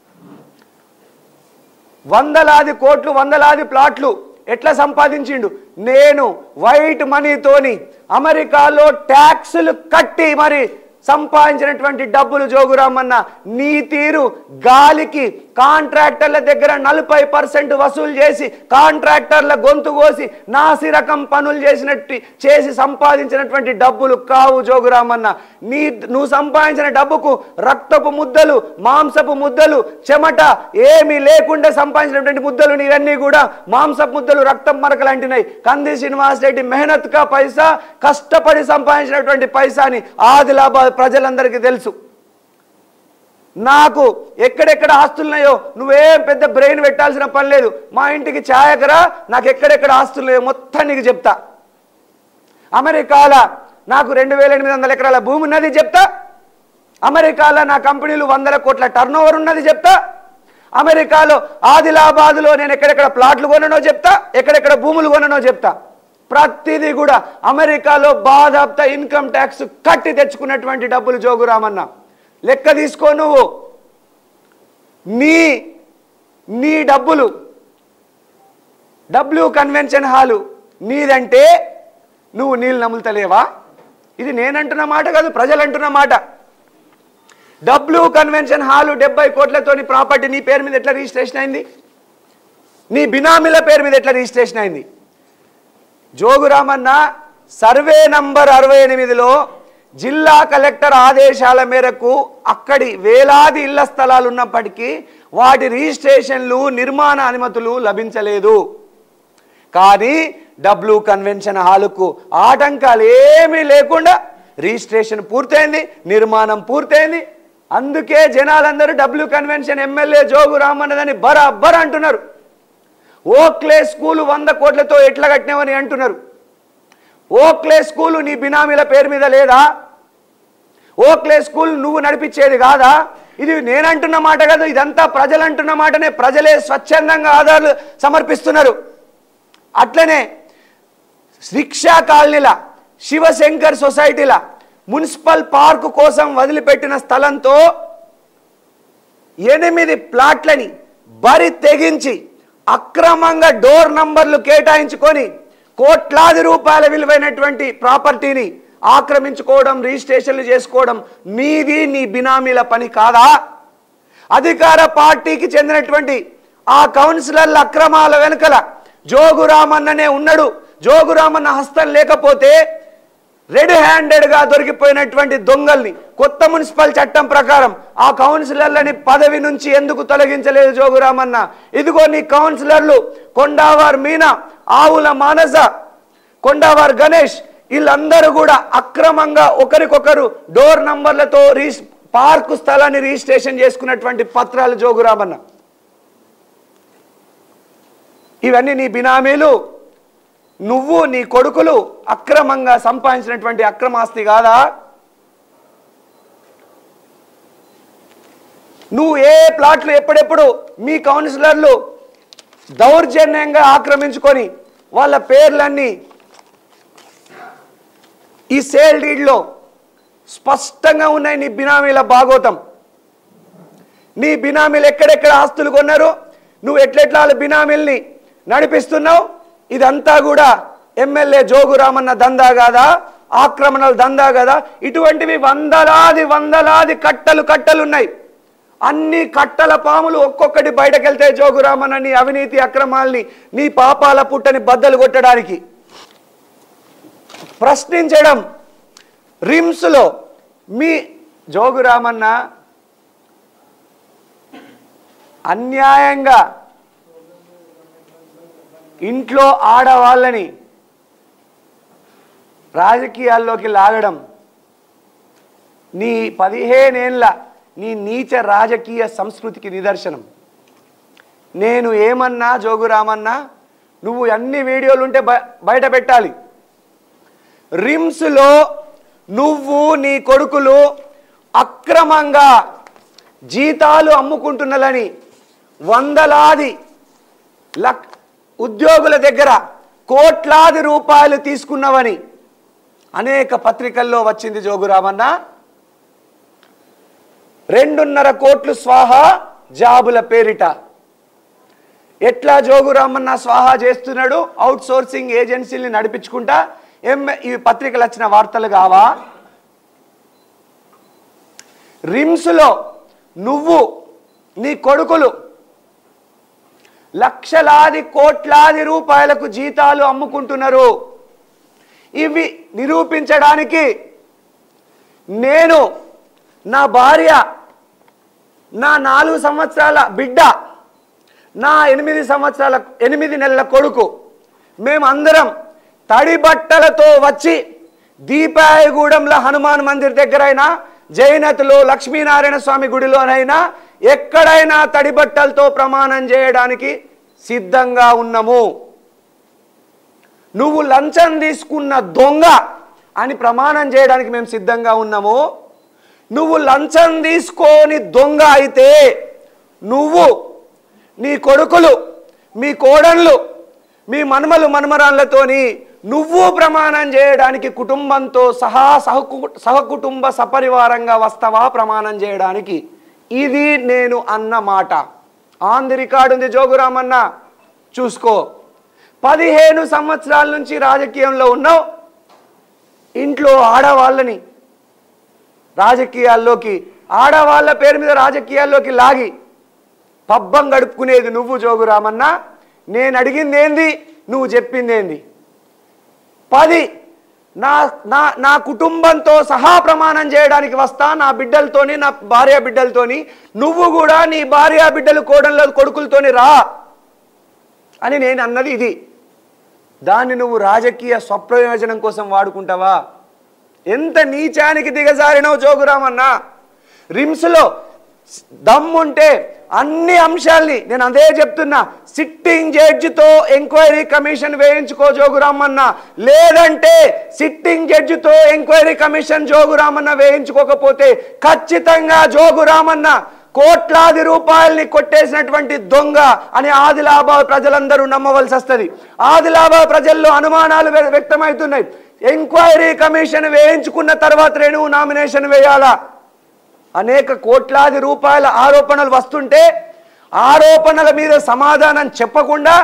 వందలాది కోట్లు వందలాది ప్లాట్లు ఎట్లా సంపాదించిండు నేను వైట్ మనీతోని అమెరికాలో ట్యాక్సులు కట్టి మరి సంపాదించినటువంటి డబ్బులు జోగురామన్న నీ తీరు గాలికి కాంట్రాక్టర్ల దగ్గర నలభై పర్సెంట్ వసూలు చేసి కాంట్రాక్టర్ల గొంతు కోసి నాసి రకం పనులు చేసినట్టు చేసి సంపాదించినటువంటి డబ్బులు కావు జోగురామన్న నీ నువ్వు సంపాదించిన డబ్బుకు రక్తపు ముద్దలు మాంసపు ముద్దలు చెమట ఏమీ లేకుండా సంపాదించినటువంటి ముద్దలు నీవన్నీ కూడా మాంసపు ముద్దలు రక్తం మరకలు అంటున్నాయి కంది శ్రీనివాస్ రెడ్డి మెహనత్ కా పైసా కష్టపడి సంపాదించినటువంటి పైసాని ఆదిలాబాద్ ప్రజలందరికీ తెలుసు నాకు ఎక్కడెక్కడ ఆస్తులున్నాయో నువ్వేం పెద్ద బ్రెయిన్ పెట్టాల్సిన పని లేదు మా ఇంటికి ఛాయకరా నాకు ఎక్కడెక్కడ ఆస్తులున్నాయో మొత్తం నీకు చెప్తా అమెరికాల నాకు రెండు వేల ఎనిమిది వందల ఎకరాల భూమి ఉన్నది చెప్తా అమెరికాలో నా కంపెనీలు వందల కోట్ల టర్న్ ఓవర్ ఉన్నది చెప్తా అమెరికాలో ఆదిలాబాద్లో నేను ఎక్కడెక్కడ ప్లాట్లు కొననో చెప్తా ఎక్కడెక్కడ భూములు కొననో చెప్తా ప్రతిదీ కూడా అమెరికాలో బాధాప్త ఇన్కమ్ ట్యాక్స్ కట్టి తెచ్చుకున్నటువంటి డబ్బులు జోగురామన్న లెక్క తీసుకో నువ్వు నీ నీ డబ్బులు డబ్ల్యూ కన్వెన్షన్ హాలు నీదంటే నువ్వు నీళ్ళు నమ్ముతలేవా ఇది నేనంటున్న మాట కాదు ప్రజలు అంటున్న మాట డబ్ల్యూ కన్వెన్షన్ హాలు డెబ్బై కోట్లతోని ప్రాపర్టీ నీ పేరు మీద ఎట్లా రిజిస్ట్రేషన్ అయింది నీ బినామీల పేరు మీద ఎట్లా రిజిస్ట్రేషన్ అయింది జోగురామన్న సర్వే నంబర్ అరవై ఎనిమిదిలో జిల్లా కలెక్టర్ ఆదేశాల మేరకు అక్కడి వేలాది ఇళ్ల స్థలాలు ఉన్నప్పటికీ వాటి రిజిస్ట్రేషన్లు నిర్మాణ అనుమతులు లభించలేదు కానీ డబ్ల్యూ కన్వెన్షన్ హాలుకు ఆటంకాలు ఏమీ లేకుండా రిజిస్ట్రేషన్ పూర్తయింది నిర్మాణం పూర్తయింది అందుకే జనాలందరూ డబ్ల్యూ కన్వెన్షన్ ఎమ్మెల్యే జోగు రామన్నదని బరాబర్ అంటున్నారు ఓక్లే స్కూలు వంద కోట్లతో ఎట్లా కట్టినామని అంటున్నారు ఓక్లే స్కూలు నీ బినామీల పేరు మీద లేదా ఓక్లే స్కూల్ నువ్వు నడిపించేది కాదా ఇది నేనంటున్న మాట కాదు ఇదంతా ప్రజలు అంటున్న మాటనే ప్రజలే స్వచ్ఛందంగా ఆధారాలు సమర్పిస్తున్నారు అట్లనే రిక్షా కాలనీల శివశంకర్ సొసైటీల మున్సిపల్ పార్కు కోసం వదిలిపెట్టిన స్థలంతో ఎనిమిది ప్లాట్లని బరి తెగించి అక్రమంగా డోర్ నంబర్లు కేటాయించుకొని కోట్లాది రూపాయల విలువైనటువంటి ప్రాపర్టీని ఆక్రమించుకోవడం రిజిస్ట్రేషన్లు చేసుకోవడం నీది నీ బినామీల పని కాదా అధికార పార్టీకి చెందినటువంటి ఆ కౌన్సిలర్ల అక్రమాల వెనుకల జోగురామన్ననే ఉన్నాడు జోగురామన్న హస్తం లేకపోతే రెడ్ హ్యాండెడ్గా దొరికిపోయినటువంటి దొంగల్ని కొత్త మున్సిపల్ చట్టం ప్రకారం ఆ కౌన్సిలర్లని పదవి నుంచి ఎందుకు తొలగించలేదు జోగురామన్న ఇదిగో నీ కౌన్సిలర్లు కొండావార్ మీనా ఆవుల మానస కొండావార్ గణేష్ వీళ్ళందరూ కూడా అక్రమంగా ఒకరికొకరు డోర్ నంబర్లతో రీస్ పార్కు స్థలాన్ని రిజిస్ట్రేషన్ చేసుకున్నటువంటి పత్రాలు జోగురామన్న ఇవన్నీ నీ బినామీలు నువ్వు నీ కొడుకులు అక్రమంగా సంపాదించినటువంటి అక్రమాస్తి కాదా నువ్వు ఏ ప్లాట్లు ఎప్పుడెప్పుడు మీ కౌన్సిలర్లు దౌర్జన్యంగా ఆక్రమించుకొని వాళ్ళ పేర్లన్నీ ఈ సేల్ డీడ్లో స్పష్టంగా ఉన్నాయి నీ బినామీల భాగోతం నీ బినామీలు ఎక్కడెక్కడ ఆస్తులు కొన్నారు నువ్వు ఎట్లెట్లా వాళ్ళ బినామీల్ని నడిపిస్తున్నావు ఇదంతా కూడా ఎమ్మెల్యే జోగు రామన్న దందా కాదా ఆక్రమణలు దందా కదా ఇటువంటివి వందలాది వందలాది కట్టలు కట్టలు ఉన్నాయి అన్ని కట్టల పాములు ఒక్కొక్కటి బయటకెళ్తే జోగురామన్న నీ అవినీతి అక్రమాల్ని నీ పాపాల పుట్టని బద్దలు కొట్టడానికి ప్రశ్నించడం రిమ్స్లో మీ జోగురామన్న అన్యాయంగా ఇంట్లో ఆడవాళ్ళని రాజకీయాల్లోకి లాగడం నీ పదిహేనేళ్ళ నీ నీచ రాజకీయ సంస్కృతికి నిదర్శనం నేను ఏమన్నా జోగురామన్నా నువ్వు అన్ని వీడియోలు ఉంటే బయ- బయట పెట్టాలి రిమ్స్లో నువ్వు నీ కొడుకులు అక్రమంగా జీతాలు అమ్ముకుంటున్నలని వందలాది లక్ ఉద్యోగుల దగ్గర కోట్లాది రూపాయలు తీసుకున్నవని అనేక పత్రికల్లో వచ్చింది జోగురామన్న రెండున్నర కోట్లు స్వాహా జాబుల పేరిట ఎట్లా జోగురామన్న స్వాహా చేస్తున్నాడు అవుట్ సోర్సింగ్ ఏజెన్సీని నడిపించుకుంటా ఎం ఈ పత్రికలు వచ్చిన వార్తలు కావా రిమ్స్లో నువ్వు నీ కొడుకులు లక్షలాది కోట్లాది రూపాయలకు జీతాలు అమ్ముకుంటున్నారు ఇవి నిరూపించడానికి నేను నా భార్య నా నాలుగు సంవత్సరాల బిడ్డ నా ఎనిమిది సంవత్సరాల ఎనిమిది నెలల కొడుకు మేమందరం తడి బట్టలతో వచ్చి దీపాయగూడెంలో హనుమాన్ మందిర్ దగ్గరైనా జైనత్లో లక్ష్మీనారాయణ స్వామి గుడిలోనైనా ఎక్కడైనా తడి బట్టలతో ప్రమాణం చేయడానికి సిద్ధంగా ఉన్నాము నువ్వు లంచం తీసుకున్న దొంగ అని ప్రమాణం చేయడానికి మేము సిద్ధంగా ఉన్నాము నువ్వు లంచం తీసుకొని దొంగ అయితే నువ్వు నీ కొడుకులు మీ కోడళ్ళు మీ మనుమలు మనుమరాళ్ళతోని నువ్వు ప్రమాణం చేయడానికి కుటుంబంతో సహా సహకు సహకుటుంబ సపరివారంగా వస్తావా ప్రమాణం చేయడానికి ఇది నేను అన్న మాట ఆన్ ది రికార్డు ఉంది జోగురామన్న చూసుకో పదిహేను సంవత్సరాల నుంచి రాజకీయంలో ఉన్నావు ఇంట్లో ఆడవాళ్ళని రాజకీయాల్లోకి ఆడవాళ్ళ పేరు మీద రాజకీయాల్లోకి లాగి పబ్బం గడుపుకునేది నువ్వు జోగురామన్న నేను అడిగింది ఏంది నువ్వు చెప్పింది ఏంది పది నా నా నా కుటుంబంతో సహా ప్రమాణం చేయడానికి వస్తా నా బిడ్డలతోని నా భార్య బిడ్డలతోని నువ్వు కూడా నీ భార్య బిడ్డలు కోడళ్ళ కొడుకులతోని రా అని నేను అన్నది ఇది దాన్ని నువ్వు రాజకీయ స్వప్రయోజనం కోసం వాడుకుంటావా ఎంత నీచానికి దిగజారినవు జోగురామన్నా రిమ్స్లో దమ్ముంటే అన్ని అంశాల్ని నేను అదే చెప్తున్నా సిట్టింగ్ జడ్జితో ఎంక్వైరీ కమిషన్ వేయించుకో జోగురామన్న లేదంటే సిట్టింగ్ జడ్జితో ఎంక్వైరీ కమిషన్ జోగురామన్న వేయించుకోకపోతే ఖచ్చితంగా జోగురామన్న కోట్లాది రూపాయల్ని కొట్టేసినటువంటి దొంగ అని ఆదిలాబాద్ ప్రజలందరూ నమ్మవలసి వస్తుంది ఆదిలాబాద్ ప్రజల్లో అనుమానాలు వ్య- వ్యక్తమవుతున్నాయి ఎంక్వైరీ కమిషన్ వేయించుకున్న తర్వాత రేణువు నామినేషన్ వేయాలా అనేక కోట్లాది రూపాయల ఆరోపణలు వస్తుంటే ఆరోపణల మీద సమాధానం చెప్పకుండా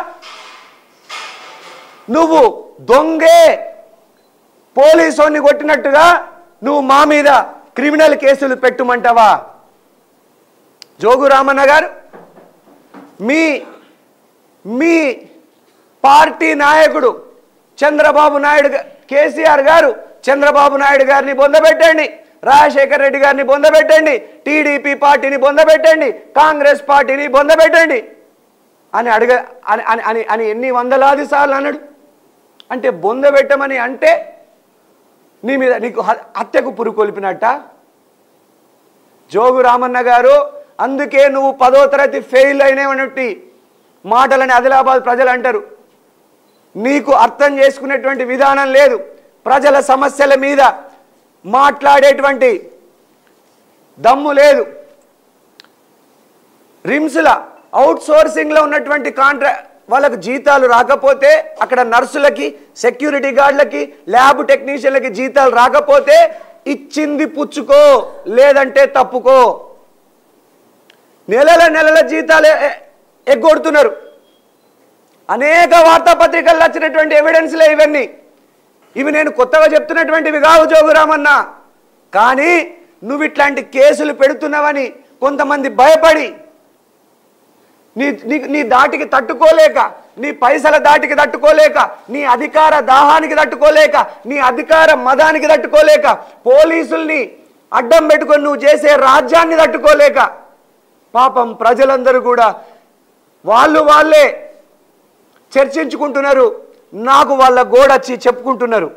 నువ్వు దొంగే పోలీసోని కొట్టినట్టుగా నువ్వు మా మీద క్రిమినల్ కేసులు పెట్టుమంటావా జోగు రామన్న గారు మీ మీ పార్టీ నాయకుడు చంద్రబాబు నాయుడు గా- కేసీఆర్ గారు చంద్రబాబు నాయుడు గారిని బొందబెట్టండి రాజశేఖర్ రెడ్డి గారిని బొందబెట్టండి టీడీపీ పార్టీని బొందబెట్టండి కాంగ్రెస్ పార్టీని బొందబెట్టండి అని అడగ అని అని అని అని ఎన్ని వందలాది సార్లు అన్నాడు అంటే బొందబెట్టమని అంటే నీ మీద నీకు హ- హత్యకు పురుకొల్పినట్ట జోగు రామన్న గారు అందుకే నువ్వు పదో తరగతి ఫెయిల్ అయినటువంటి మాటలని ఆదిలాబాద్ ప్రజలు అంటారు నీకు అర్థం చేసుకునేటువంటి విధానం లేదు ప్రజల సమస్యల మీద మాట్లాడేటువంటి దమ్ము లేదు రిమ్స్ల అవుట్ సోర్సింగ్లో ఉన్నటువంటి కాంట్రా వాళ్ళకు జీతాలు రాకపోతే అక్కడ నర్సులకి సెక్యూరిటీ గార్డులకి ల్యాబ్ టెక్నీషియన్లకి జీతాలు రాకపోతే ఇచ్చింది పుచ్చుకో లేదంటే తప్పుకో నెలల నెలల జీతాలు ఎ- ఎగ్గొడుతున్నారు అనేక వార్తాపత్రికల్లో వచ్చినటువంటి ఎవిడెన్స్లే ఇవన్నీ ఇవి నేను కొత్తగా చెప్తున్నటువంటివి కావు జోగురామన్న కానీ నువ్వు ఇట్లాంటి కేసులు పెడుతున్నావని కొంతమంది భయపడి నీ నీ నీ దాటికి తట్టుకోలేక నీ పైసల దాటికి తట్టుకోలేక నీ అధికార దాహానికి తట్టుకోలేక నీ అధికార మదానికి తట్టుకోలేక పోలీసుల్ని అడ్డం పెట్టుకొని నువ్వు చేసే రాజ్యాన్ని తట్టుకోలేక పాపం ప్రజలందరూ కూడా వాళ్ళు వాళ్ళే చర్చించుకుంటున్నారు నాకు వాళ్ళ గోడొచ్చి చెప్పుకుంటున్నారు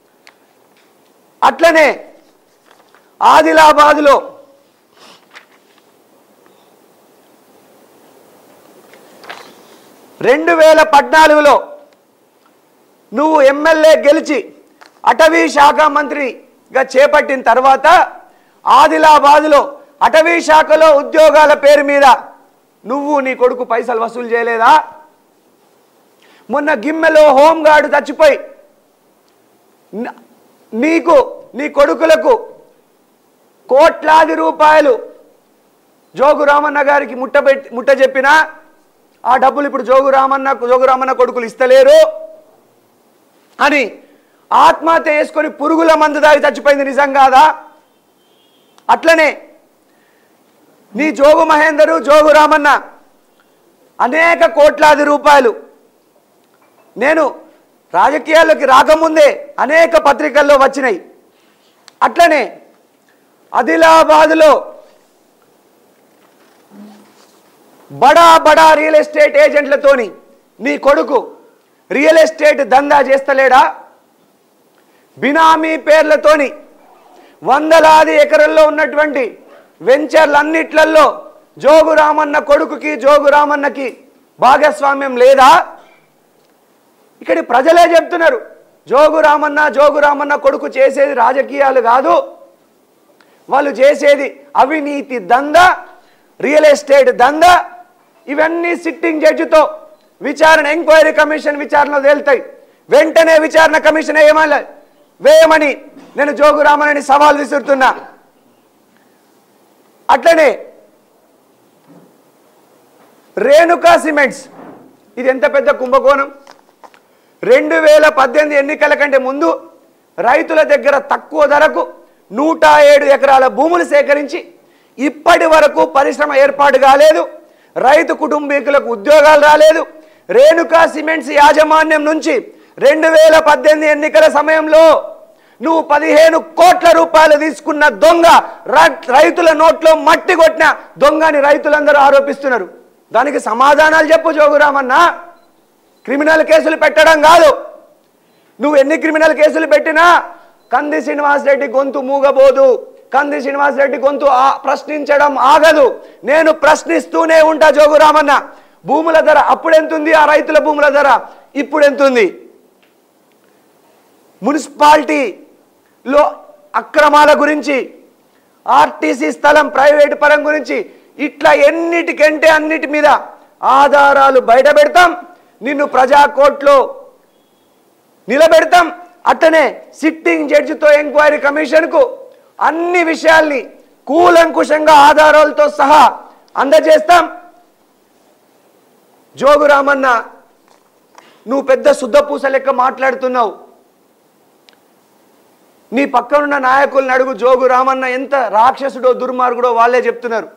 అట్లనే ఆదిలాబాద్లో రెండు వేల పద్నాలుగులో నువ్వు ఎమ్మెల్యే గెలిచి అటవీ శాఖ మంత్రిగా చేపట్టిన తర్వాత ఆదిలాబాదులో అటవీ శాఖలో ఉద్యోగాల పేరు మీద నువ్వు నీ కొడుకు పైసలు వసూలు చేయలేదా మొన్న గిమ్మెలో హోంగార్డు చచ్చిపోయి న- నీకు నీ కొడుకులకు కోట్లాది రూపాయలు జోగు రామన్న గారికి ముట్టబెట్టి ముట్ట చెప్పినా ఆ డబ్బులు ఇప్పుడు జోగు రామన్న జోగు రామన్న కొడుకులు ఇస్తలేరు అని ఆత్మహత్య చేసుకొని పురుగుల మందు దాగి చచ్చిపోయింది నిజం కాదా అట్లనే నీ జోగు మహేందరు జోగు రామన్న అనేక కోట్లాది రూపాయలు నేను రాజకీయాల్లోకి రాకముందే అనేక పత్రికల్లో వచ్చినాయి అట్లనే ఆదిలాబాదులో బడా బడా రియల్ ఎస్టేట్ ఏజెంట్లతోని నీ కొడుకు రియల్ ఎస్టేట్ దందా చేస్తలేడా బినామీ పేర్లతోని వందలాది ఎకరల్లో ఉన్నటువంటి వెంచర్లన్నిట్లలో జోగు రామన్న కొడుకుకి జోగు రామన్నకి భాగస్వామ్యం లేదా ఇక్కడి ప్రజలే చెప్తున్నారు జోగు రామన్న జోగు రామన్న కొడుకు చేసేది రాజకీయాలు కాదు వాళ్ళు చేసేది అవినీతి దంద రియల్ ఎస్టేట్ దంద ఇవన్నీ సిట్టింగ్ జడ్జితో విచారణ ఎంక్వైరీ కమిషన్ విచారణలో తేలుతాయి వెంటనే విచారణ కమిషన్ వేయమని వేయమని నేను జోగు రామన్నని సవాల్ విసురుతున్నా అట్లనే రేణుకా సిమెంట్స్ ఇది ఎంత పెద్ద కుంభకోణం రెండు వేల పద్దెనిమిది ఎన్నికల కంటే ముందు రైతుల దగ్గర తక్కువ ధరకు నూట ఏడు ఎకరాల భూములు సేకరించి ఇప్పటి వరకు పరిశ్రమ ఏర్పాటు కాలేదు రైతు కుటుంబీకులకు ఉద్యోగాలు రాలేదు రేణుకా సిమెంట్స్ యాజమాన్యం నుంచి రెండు వేల పద్దెనిమిది ఎన్నికల సమయంలో నువ్వు పదిహేను కోట్ల రూపాయలు తీసుకున్న దొంగ ర- రైతుల నోట్లో మట్టి కొట్టిన దొంగ అని రైతులందరూ ఆరోపిస్తున్నారు దానికి సమాధానాలు చెప్పు జోగురామన్నా క్రిమినల్ కేసులు పెట్టడం కాదు నువ్వు ఎన్ని క్రిమినల్ కేసులు పెట్టినా కంది శ్రీనివాసరెడ్డి గొంతు మూగబోదు కంది శ్రీనివాసరెడ్డి గొంతు ఆ- ప్రశ్నించడం ఆగదు నేను ప్రశ్నిస్తూనే ఉంటా జోగురామన్న భూముల ధర అప్పుడెంతుంది ఆ రైతుల భూముల ధర ఇప్పుడు ఎంతుంది మున్సిపాలిటీలో అక్రమాల గురించి ఆర్టీసీ స్థలం ప్రైవేట్ పరం గురించి ఇట్లా ఎన్నిటికంటే అన్నిటి మీద ఆధారాలు బయట పెడతాం నిన్ను ప్రజా కోర్టులో నిలబెడతాం అట్టనే సిట్టింగ్ జడ్జితో ఎంక్వైరీ కమిషన్కు అన్ని విషయాల్ని కూలంకుషంగా ఆధారాలతో సహా అందజేస్తాం జోగురామన్న నువ్వు పెద్ద శుద్ధపూస లెక్క మాట్లాడుతున్నావు నీ పక్కనున్న నాయకుల్ని అడుగు జోగు రామన్న ఎంత రాక్షసుడో దుర్మార్గుడో వాళ్ళే చెప్తున్నారు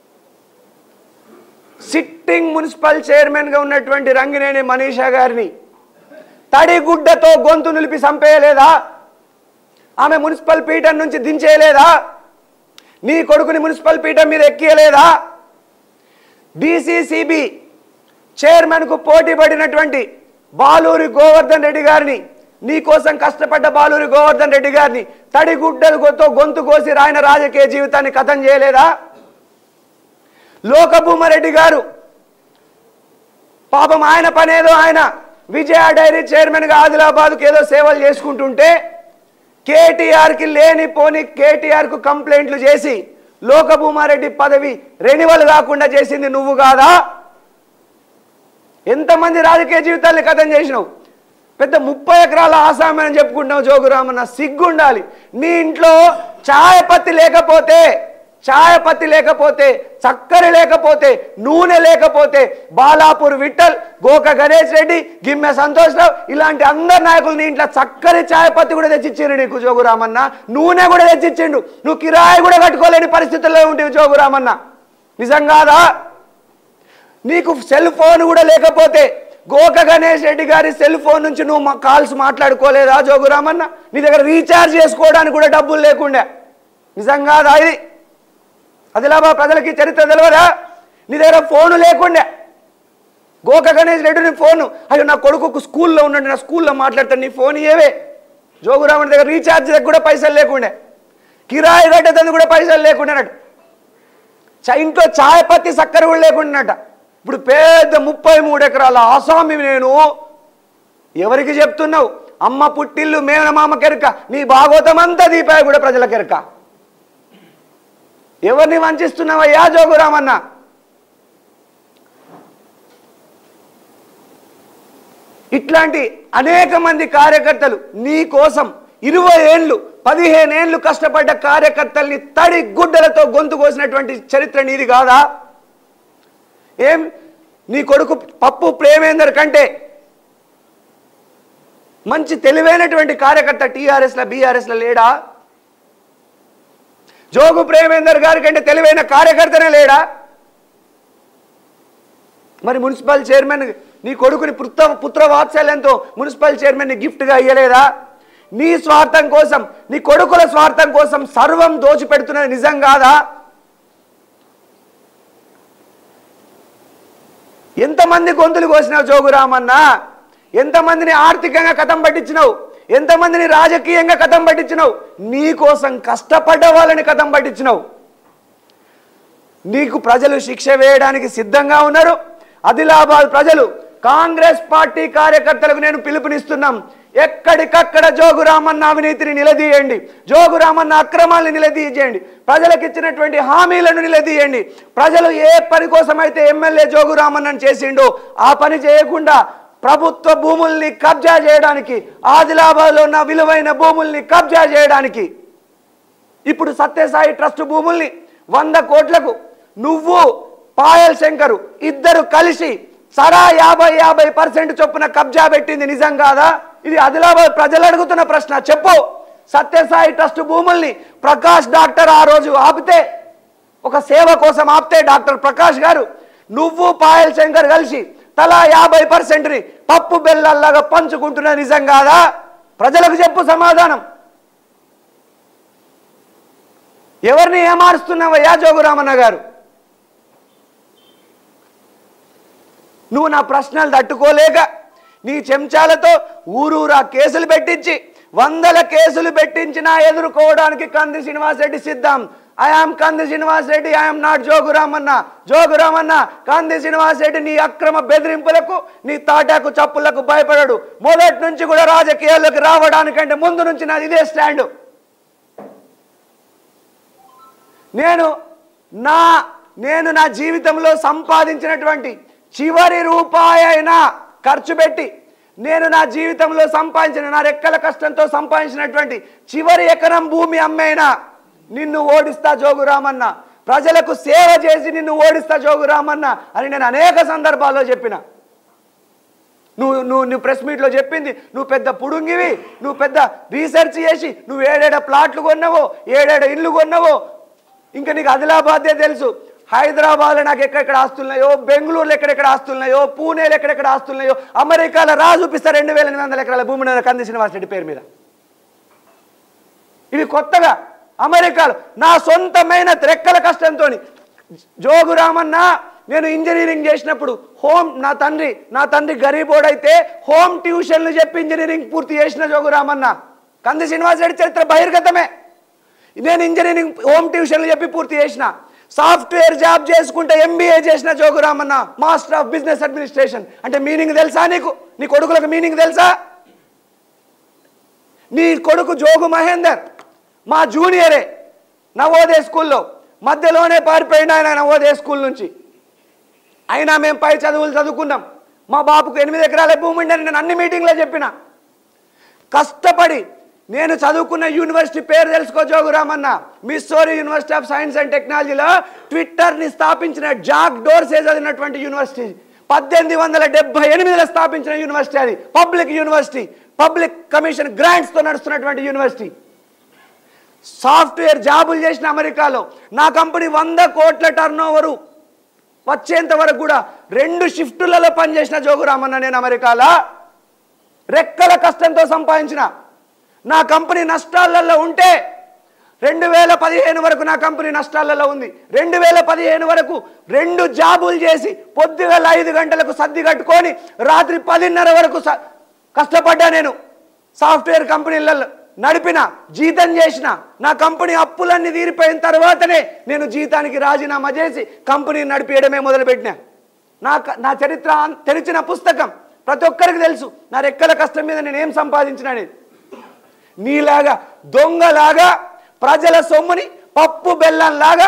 సిట్టింగ్ మున్సిపల్ చైర్మన్గా ఉన్నటువంటి రంగినేని మనీషా గారిని తడిగుడ్డతో గొంతు నిలిపి చంపేయలేదా ఆమె మున్సిపల్ పీఠం నుంచి దించేయలేదా నీ కొడుకుని మున్సిపల్ పీఠం మీద ఎక్కియలేదా డిసిసిబి చైర్మన్కు పోటీ పడినటువంటి బాలూరి గోవర్ధన్ రెడ్డి గారిని నీ కోసం కష్టపడ్డ బాలూరి గోవర్ధన్ రెడ్డి గారిని తడిగుడ్డలతో గొంతు కోసి రాయన రాజకీయ జీవితాన్ని కథం చేయలేదా లోకభూమారెడ్డి గారు పాపం ఆయన పనేదో ఆయన విజయ డైరీ చైర్మన్గా ఆదిలాబాద్కు ఏదో సేవలు చేసుకుంటుంటే కేటీఆర్కి లేని పోని కేటీఆర్కు కంప్లైంట్లు చేసి లోకభూమారెడ్డి పదవి రెన్యువల్ కాకుండా చేసింది నువ్వు కాదా ఎంతమంది రాజకీయ జీవితాన్ని కథం చేసినావు పెద్ద ముప్పై ఎకరాల ఆసామి అని చెప్పుకుంటున్నావు జోగురామన్న సిగ్గుండాలి నీ ఇంట్లో ఛాయ పత్తి లేకపోతే ఛాయ పత్తి లేకపోతే చక్కెర లేకపోతే నూనె లేకపోతే బాలాపూర్ విఠల్ గోక గణేష్ రెడ్డి గిమ్మె సంతోష్రావు ఇలాంటి అందరు నాయకులు నీ ఇంట్లో చక్కరి ఛాయ పత్తి కూడా తెచ్చిచ్చిండు నీకు జోగురామన్న నూనె కూడా తెచ్చిచ్చిండు నువ్వు కిరాయి కూడా కట్టుకోలేని పరిస్థితుల్లో ఉంటేవి జోగురామన్న నిజం కాదా నీకు సెల్ ఫోన్ కూడా లేకపోతే గోక గణేష్ రెడ్డి గారి సెల్ ఫోన్ నుంచి నువ్వు మా కాల్స్ మాట్లాడుకోలేదా జోగురామన్న నీ దగ్గర రీఛార్జ్ చేసుకోవడానికి కూడా డబ్బులు లేకుండే నిజంగా కాదా ఇది అదిలాబా ప్రజలకి చరిత్ర తెలియదా నీ దగ్గర ఫోను లేకుండే గోక గణేష్ రెడ్డి నీ ఫోను అయ్యో నా కొడుకు స్కూల్లో ఉన్నాడు నా స్కూల్లో మాట్లాడతాను నీ ఫోన్ ఏవే జోగురామన్ దగ్గర రీఛార్జ్ దగ్గర కూడా పైసలు లేకుండే కిరాయి కట్టేందుకు కూడా పైసలు లేకుండే అన్నట్టు చ- ఇంట్లో ఛాయ పత్తి చక్కెర కూడా లేకుండానట ఇప్పుడు పెద్ద ముప్పై మూడు ఎకరాల ఆసామి నేను ఎవరికి చెప్తున్నావు అమ్మ పుట్టిల్లు మేనమామ కెరక నీ భాగవతం అంతా దీపాయి కూడా ప్రజల కెరక ఎవరిని వంచిస్తున్నావయ్యా జోగురామన్న ఇట్లాంటి అనేక మంది కార్యకర్తలు నీ కోసం ఇరవై ఏళ్ళు పదిహేను ఏళ్ళు కష్టపడ్డ కార్యకర్తల్ని తడి గుడ్డలతో గొంతు కోసినటువంటి చరిత్ర నీది కాదా ఏం నీ కొడుకు పప్పు ప్రేమేందర్ కంటే మంచి తెలివైనటువంటి కార్యకర్త టీఆర్ఎస్ల బీఆర్ఎస్ల లేడా జోగు ప్రేమేందర్ గారి కంటే తెలివైన కార్యకర్తనే లేడా మరి మున్సిపల్ చైర్మన్ నీ కొడుకుని పుత్ర పుత్ర వాత్సల్యంతో మున్సిపల్ చైర్మన్ని గిఫ్ట్గా ఇయ్యలేదా నీ స్వార్థం కోసం నీ కొడుకుల స్వార్థం కోసం సర్వం దోచిపెడుతున్నది నిజం కాదా ఎంతమంది గొంతులు కోసినావు జోగురామన్న ఎంతమందిని ఆర్థికంగా కథం పట్టించినావు ఎంతమందిని రాజకీయంగా కథం పట్టించినావు నీ కోసం కష్టపడ్డ వాళ్ళని కథం పట్టించినావు నీకు ప్రజలు శిక్ష వేయడానికి సిద్ధంగా ఉన్నారు ఆదిలాబాద్ ప్రజలు కాంగ్రెస్ పార్టీ కార్యకర్తలకు నేను పిలుపునిస్తున్నాం ఎక్కడికక్కడ జోగురామన్న అవినీతిని నిలదీయండి జోగురామన్న అక్రమాలను నిలదీయండి ప్రజలకు ఇచ్చినటువంటి హామీలను నిలదీయండి ప్రజలు ఏ పని కోసం అయితే ఎమ్మెల్యే జోగురామన్నను చేసిండో ఆ పని చేయకుండా ప్రభుత్వ భూముల్ని కబ్జా చేయడానికి ఆదిలాబాద్లో ఉన్న విలువైన భూముల్ని కబ్జా చేయడానికి ఇప్పుడు సత్యసాయి ట్రస్ట్ భూముల్ని వంద కోట్లకు నువ్వు పాయల్ శంకరు ఇద్దరు కలిసి సరా యాభై యాభై పర్సెంట్ చొప్పున కబ్జా పెట్టింది నిజం కాదా ఇది ఆదిలాబాద్ ప్రజలు అడుగుతున్న ప్రశ్న చెప్పు సత్యసాయి ట్రస్ట్ భూముల్ని ప్రకాష్ డాక్టర్ ఆ రోజు ఆపితే ఒక సేవ కోసం ఆపితే డాక్టర్ ప్రకాష్ గారు నువ్వు పాయల్ శంకర్ కలిసి తలా యాభై పర్సెంట్ని పప్పు బెల్లల్లాగా పంచుకుంటున్న నిజం కాదా ప్రజలకు చెప్పు సమాధానం ఎవరిని ఏమారుస్తున్నావయ్యా జోగురామన్న గారు నువ్వు నా ప్రశ్నలు తట్టుకోలేక నీ చెంచాలతో ఊరూరా కేసులు పెట్టించి వందల కేసులు పెట్టించినా ఎదుర్కోవడానికి కంది శ్రీనివాస్ రెడ్డి సిద్ధం I am Kandi Srinivas Reddy I am not Jogu Ramanna Jogu Ramanna Kandi Srinivas Reddy నీ అక్రమ బెదిరింపులకు నీ తాటాకు చప్పులకు భయపడడు మొదటి నుంచి కూడా రాజకీయాల్లోకి రావడానికంటే ముందు నుంచి నాది ఇదే స్టాండు నేను నా నేను నా జీవితంలో సంపాదించినటువంటి చివరి రూపాయి అయినా ఖర్చు పెట్టి నేను నా జీవితంలో సంపాదించిన నా రెక్కల కష్టంతో సంపాదించినటువంటి చివరి ఎకరం భూమి అమ్మైనా నిన్ను ఓడిస్తా జోగురామన్న ప్రజలకు సేవ చేసి నిన్ను ఓడిస్తా జోగురామన్న అని నేను అనేక సందర్భాల్లో చెప్పిన నువ్వు నువ్వు నువ్వు ప్రెస్ మీట్లో చెప్పింది నువ్వు పెద్ద పుడుంగివి నువ్వు పెద్ద రీసెర్చ్ చేసి నువ్వు ఏడేడ ప్లాట్లు కొన్నావో ఏడేడ ఇల్లు కొన్నావో ఇంకా నీకు ఆదిలాబాదే తెలుసు హైదరాబాద్లో నాకు ఎక్కడెక్కడ ఆస్తున్నాయో బెంగళూరులో ఎక్కడెక్కడ ఆస్తున్నాయో పూణేలో ఎక్కడెక్కడ ఆస్తున్నాయో అమెరికాలో రా చూపిస్తా రెండు వేల ఎనిమిది వందల ఎకరాల భూమి ఉన్న కంది శ్రీనివాస్ రెడ్డి పేరు మీద ఇవి కొత్తగా అమెరికాలో నా సొంతమైన రెక్కల కష్టంతో జోగురామన్న నేను ఇంజనీరింగ్ చేసినప్పుడు హోమ్ నా తండ్రి నా తండ్రి గరీబోడైతే హోమ్ ట్యూషన్లు చెప్పి ఇంజనీరింగ్ పూర్తి చేసిన జోగురామన్న కంది శ్రీనివాస్ రెడ్డి చరిత్ర బహిర్గతమే నేను ఇంజనీరింగ్ హోమ్ ట్యూషన్లు చెప్పి పూర్తి చేసిన సాఫ్ట్వేర్ జాబ్ చేసుకుంటే ఎంబీఏ చేసిన Jogu Ramanna master of business administration అంటే మీనింగ్ తెలుసా నీకు నీ కొడుకులకు మీనింగ్ తెలుసా నీ కొడుకు జోగు మహేందర్ మా జూనియరే నవోదయ స్కూల్లో మధ్యలోనే పారిపోయింది ఆయన నవోదయ స్కూల్ నుంచి అయినా మేము పై చదువులు చదువుకున్నాం మా బాబుకు ఎనిమిది ఎకరాల భూమి ఉండని నేను అన్ని మీటింగ్లో చెప్పిన కష్టపడి నేను చదువుకున్న యూనివర్సిటీ పేరు తెలుసుకో Jogu Ramanna Missouri university of science and టెక్నాలజీలో ట్విట్టర్ని స్థాపించిన జాక్ డోర్సే చదివినటువంటి యూనివర్సిటీ పద్దెనిమిది వందల డెబ్బై ఎనిమిదిలో స్థాపించిన యూనివర్సిటీ అది పబ్లిక్ యూనివర్సిటీ పబ్లిక్ కమిషన్ గ్రాంట్స్తో నడుస్తున్నటువంటి యూనివర్సిటీ సాఫ్ట్వేర్ జాబులు చేసిన అమెరికాలో నా కంపెనీ వంద కోట్ల టర్న్ ఓవరు వచ్చేంత వరకు కూడా రెండు షిఫ్టులలో పనిచేసిన జోగురామన్న నేను అమెరికాలో రెక్కల కష్టంతో సంపాదించిన నా కంపెనీ నష్టాలలో ఉంటే రెండు వేల పదిహేను వరకు నా కంపెనీ నష్టాలలో ఉంది రెండు వేల పదిహేను వరకు రెండు జాబులు చేసి పొద్దుగల ఐదు గంటలకు సర్ది కట్టుకొని రాత్రి పదిన్నర వరకు స- కష్టపడ్డా నేను సాఫ్ట్వేర్ కంపెనీలలో నడిపిన జీతం చేసిన నా కంపెనీ అప్పులన్నీ తీరిపోయిన తర్వాతనే నేను జీతానికి రాజీనామా చేసి కంపెనీని నడిపేయడమే మొదలుపెట్టినా నా క- నా చరిత్ర అన్- తెరిచిన పుస్తకం ప్రతి ఒక్కరికి తెలుసు నా రెక్కల కష్టం మీద నేను ఏం సంపాదించిన అనేది నీలాగా దొంగలాగా ప్రజల సొమ్ముని పప్పు బెల్లంలాగా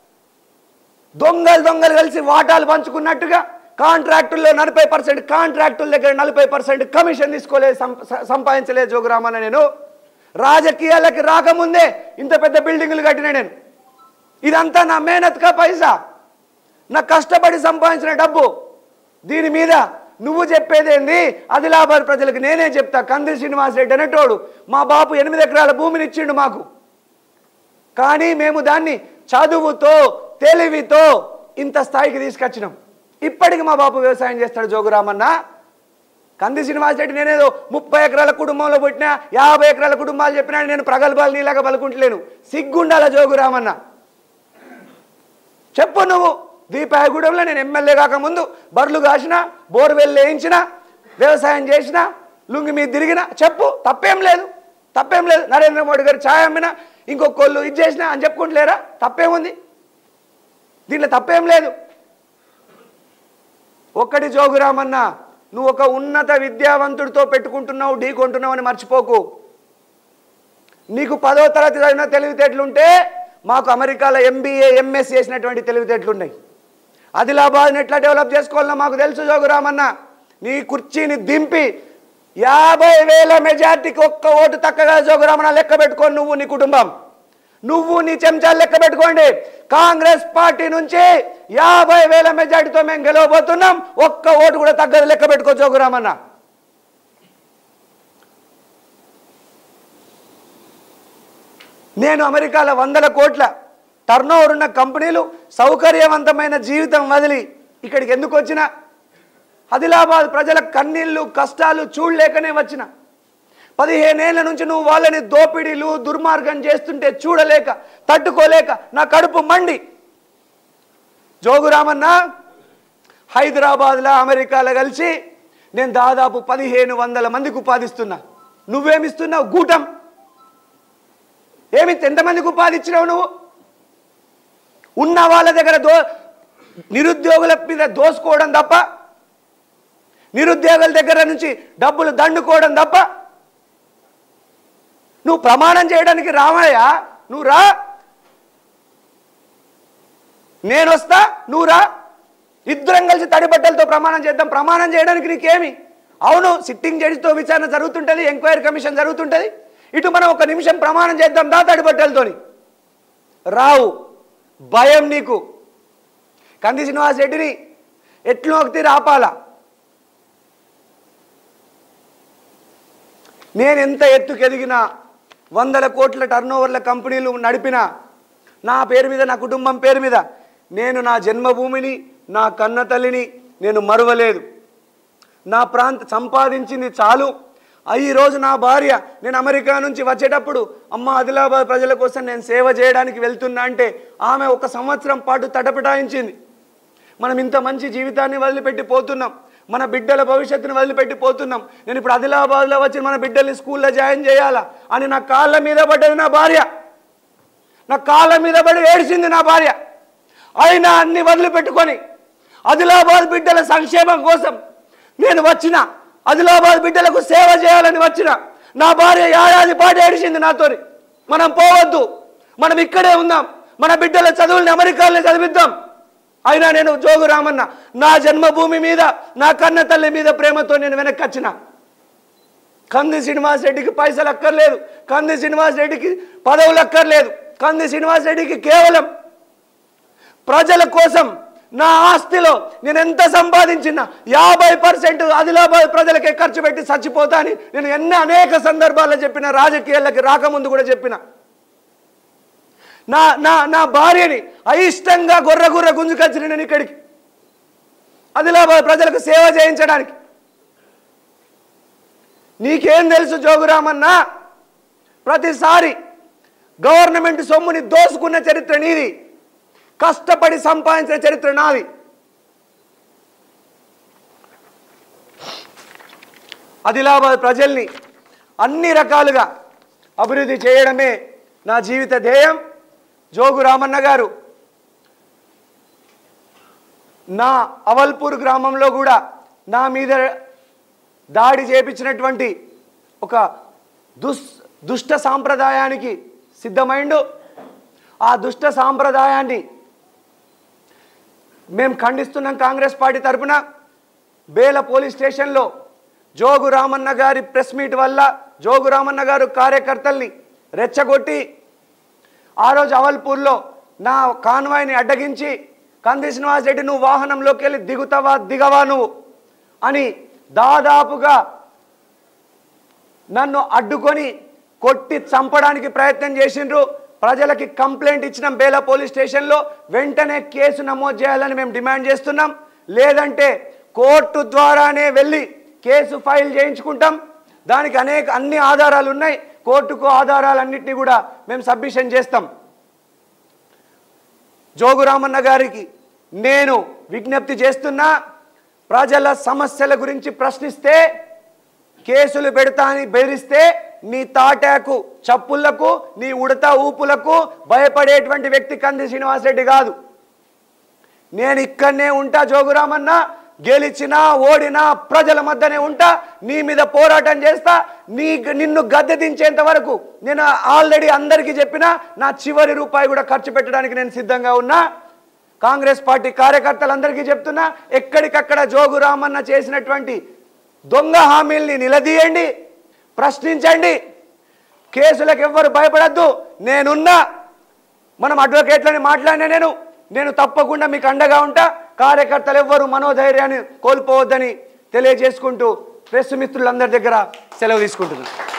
దొంగలు దొంగలు కలిసి వాటాలు పంచుకున్నట్టుగా కాంట్రాక్టుల్లో నలభై పర్సెంట్ కాంట్రాక్టుల దగ్గర నలభై పర్సెంట్ కమిషన్ తీసుకోలేదు సంప- స- సంపాదించలేదు జోగురామన్న నేను రాజకీయాలకి రాకముందే ఇంత పెద్ద బిల్డింగులు కట్టిన నేను ఇదంతా నా మేనత్కా పైసా నా కష్టపడి సంపాదించిన డబ్బు దీని మీద నువ్వు చెప్పేదేంది ఆదిలాబాద్ ప్రజలకు నేనే చెప్తా కంది శ్రీనివాస్ రెడ్డి అనేటోడు మా బాపు ఎనిమిది ఎకరాల భూమిని ఇచ్చిండు మాకు కానీ మేము దాన్ని చదువుతో తెలివితో ఇంత స్థాయికి తీసుకొచ్చినాం ఇప్పటికి మా బాపు వ్యవసాయం చేస్తాడు జోగురామన్న కంది శ్రీనివాస్ రెడ్డి నేనేదో ముప్పై ఎకరాల కుటుంబంలో పుట్టినా యాభై ఎకరాల కుటుంబాలు చెప్పినా నేను ప్రగల్భాలు నీలాగా పలుకుంటలేను సిగ్గుండాల జోగురామన్న చెప్పు నువ్వు దీపాయగూడెంలో నేను ఎమ్మెల్యే కాకముందు బర్లు కాసిన బోర్వెల్ వేయించిన వ్యవసాయం చేసిన లుంగి మీద తిరిగిన చెప్పు తప్పేం లేదు తప్పేం లేదు నరేంద్ర మోడీ గారు ఛాయ్ అమ్మిన ఇంకొకళ్ళు ఇది చేసిన అని చెప్పుకుంటలేరా తప్పేముంది దీంట్లో తప్పేం లేదు ఒక్కటి జోగురామన్న నువ్వు ఒక ఉన్నత విద్యావంతుడితో పెట్టుకుంటున్నావు ఢీ కొంటున్నావు అని మర్చిపోకు నీకు పదో తరగతి చదివిన తెలివితేటలుంటే మాకు అమెరికాలో ఎంబీఏ ఎంఎస్ చేసినటువంటి తెలివితేటలున్నాయి ఆదిలాబాద్ని ఎట్లా డెవలప్ చేసుకోవాలన్నా మాకు తెలుసు జోగురామన్న నీ కుర్చీని దింపి యాభై వేల మెజార్టీకి ఒక్క ఓటు తక్కగా జోగురామన్న లెక్క పెట్టుకొని నువ్వు నీ కుటుంబం నువ్వు నీ చెంచాలు లెక్క పెట్టుకోండి కాంగ్రెస్ పార్టీ నుంచి యాభై వేల మెజార్టీతో మేము గెలవబోతున్నాం ఒక్క ఓటు కూడా తగ్గదు లెక్క పెట్టుకో జోగురామన్న నేను అమెరికాలో వందల కోట్ల టర్నోవర్ ఉన్న కంపెనీలు సౌకర్యవంతమైన జీవితం వదిలి ఇక్కడికి ఎందుకు వచ్చినా ఆదిలాబాద్ ప్రజల కన్నీళ్ళు కష్టాలు చూడలేకనే వచ్చిన పదిహేనేళ్ల నుంచి నువ్వు వాళ్ళని దోపిడీలు దుర్మార్గం చేస్తుంటే చూడలేక తట్టుకోలేక నా కడుపు మండి జోగురామన్న హైదరాబాద్లో అమెరికాలో కలిసి నేను దాదాపు పదిహేను వందల మందికి ఉపాధిస్తున్నా నువ్వేమిస్తున్నావు గూటం ఏమి ఎంతమందికి ఉపాధి ఇచ్చినావు నువ్వు ఉన్న వాళ్ళ దగ్గర దో నిరుద్యోగుల మీద దోసుకోవడం తప్ప నిరుద్యోగుల దగ్గర నుంచి డబ్బులు దండుకోవడం తప్ప నువ్వు ప్రమాణం చేయడానికి రామయ్యా నువ్వు రా నేను వస్తా నువ్వు రా ఇద్దరం కలిసి తడి బట్టలతో ప్రమాణం చేద్దాం ప్రమాణం చేయడానికి నీకేమి అవును సిట్టింగ్ జడ్జితో విచారణ జరుగుతుంటుంది ఎంక్వైరీ కమిషన్ జరుగుతుంటుంది ఇటు మనం ఒక నిమిషం ప్రమాణం చేద్దాం దా తడి బట్టలతోని రావు భయం నీకు కంది శ్రీనివాస్ రెడ్డిని ఎట్లు ఒకటి రాపాలా నేను ఎంత ఎత్తుకు ఎదిగినా వందల కోట్ల టర్నోవర్ల కంపెనీలు నడిపినా నా పేరు మీద నా కుటుంబం పేరు మీద నేను నా జన్మభూమిని నా కన్న తల్లిని నేను మరువలేదు నా ప్రాంత సంపాదించింది చాలు ఆ ఈ రోజు నా భార్య నేను అమెరికా నుంచి వచ్చేటప్పుడు అమ్మ ఆదిలాబాద్ ప్రజల కోసం నేను సేవ చేయడానికి వెళ్తున్నా అంటే ఆమె ఒక సంవత్సరం పాటు తటపటాయించింది మనం ఇంత మంచి జీవితాన్ని వదిలిపెట్టి పోతున్నాం మన బిడ్డల భవిష్యత్తుని వదిలిపెట్టి పోతున్నాం నేను ఇప్పుడు ఆదిలాబాద్లో వచ్చి మన బిడ్డల్ని స్కూల్లో జాయిన్ చేయాలా అని నా కాళ్ళ మీద పడ్డది నా భార్య నా కాళ్ళ మీద పడి ఏడిచింది నా భార్య అయినా అన్ని వదిలిపెట్టుకొని ఆదిలాబాద్ బిడ్డల సంక్షేమం కోసం నేను వచ్చిన ఆదిలాబాద్ బిడ్డలకు సేవ చేయాలని వచ్చిన నా భార్య ఏడాది పాటు ఏడిచింది నాతోని మనం పోవద్దు మనం ఇక్కడే ఉందాం మన బిడ్డల చదువుల్ని అమెరికాలో చదివిద్దాం అయినా నేను జోగు రామన్న నా జన్మభూమి మీద నా కన్న తల్లి మీద ప్రేమతో నేను వెనక్కి వచ్చిన కంది శ్రీనివాస్ రెడ్డికి పైసలు అక్కర్లేదు కంది శ్రీనివాస్ రెడ్డికి పదవులు అక్కర్లేదు కంది శ్రీనివాస్ రెడ్డికి కేవలం ప్రజల కోసం నా ఆస్తిలో నేను ఎంత సంపాదించినా యాభై పర్సెంట్ ఆదిలాబాద్ ప్రజలకే ఖర్చు పెట్టి చచ్చిపోతా అని నేను ఎన్నో అనేక సందర్భాల్లో చెప్పిన రాజకీయాలకి రాకముందు కూడా చెప్పిన నా నా నా భార్యని అయిష్టంగా గొర్ర గుర్ర గుంజుకొచ్చిన నేను ఇక్కడికి ఆదిలాబాద్ ప్రజలకు సేవ చేయించడానికి నీకేం తెలుసు జోగురామన్నా ప్రతిసారి గవర్నమెంట్ సొమ్ముని దోసుకున్న చరిత్ర నీది కష్టపడి సంపాదించిన చరిత్ర నాది ఆదిలాబాద్ ప్రజల్ని అన్ని రకాలుగా అభివృద్ధి చేయడమే నా జీవిత ధ్యేయం జోగు రామన్న గారు నా అవల్పూర్ గ్రామంలో కూడా నా మీద దాడి చేపించినటువంటి ఒక దుస్ దుష్ట సాంప్రదాయానికి సిద్ధమైండు ఆ దుష్ట సాంప్రదాయాన్ని మేము ఖండిస్తున్నాం కాంగ్రెస్ పార్టీ తరపున బేల పోలీస్ స్టేషన్లో జోగు రామన్న గారి ప్రెస్ మీట్ వల్ల జోగు రామన్న గారు కార్యకర్తల్ని రెచ్చగొట్టి ఆ రోజు అవల్పూర్లో నా కాన్వాయ్ని అడ్డగించి కంది శ్రీనివాస్ రెడ్డి నువ్వు వాహనంలోకి వెళ్ళి దిగుతావా దిగవా నువ్వు అని దాదాపుగా నన్ను అడ్డుకొని కొట్టి చంపడానికి ప్రయత్నం చేసిండ్రు ప్రజలకి కంప్లైంట్ ఇచ్చినాం బేలా పోలీస్ స్టేషన్లో వెంటనే కేసు నమోదు చేయాలని మేము డిమాండ్ చేస్తున్నాం లేదంటే కోర్టు ద్వారానే వెళ్ళి కేసు ఫైల్ చేయించుకుంటాం దానికి అనేక అన్ని ఆధారాలు ఉన్నాయి కోర్టుకు ఆధారాలన్నింటినీ కూడా మేము సబ్మిషన్ చేస్తాం జోగురామన్న గారికి నేను విజ్ఞప్తి చేస్తున్నా ప్రజల సమస్యల గురించి ప్రశ్నిస్తే కేసులు పెడతా అని బెదిరిస్తే నీ తాటాకు చప్పుళ్లకు నీ ఉడత ఊపులకు భయపడేటువంటి వ్యక్తి కంది శ్రీనివాసరెడ్డి కాదు నేను ఇక్కడనే ఉంటా జోగురామన్న గెలిచినా ఓడినా ప్రజల మధ్యనే ఉంటా నీ మీద పోరాటం చేస్తా నీ నిన్ను గద్దె దించేంత వరకు నేను ఆల్రెడీ అందరికీ చెప్పినా నా చివరి రూపాయి కూడా ఖర్చు పెట్టడానికి నేను సిద్ధంగా ఉన్నా కాంగ్రెస్ పార్టీ కార్యకర్తలందరికీ చెప్తున్నా ఎక్కడికక్కడ జోగు రామన్న చేసినటువంటి దొంగ హామీల్ని నిలదీయండి ప్రశ్నించండి కేసులకు ఎవ్వరు భయపడద్దు నేనున్నా మనం అడ్వకేట్లని మాట్లాడినా నేను నేను తప్పకుండా మీకు అండగా ఉంటా కార్యకర్తలు ఎవ్వరు మనోధైర్యాన్ని కోల్పోవద్దని తెలియజేసుకుంటూ ప్రెస్ మిత్రులందరి దగ్గర సెలవు తీసుకుంటున్నాను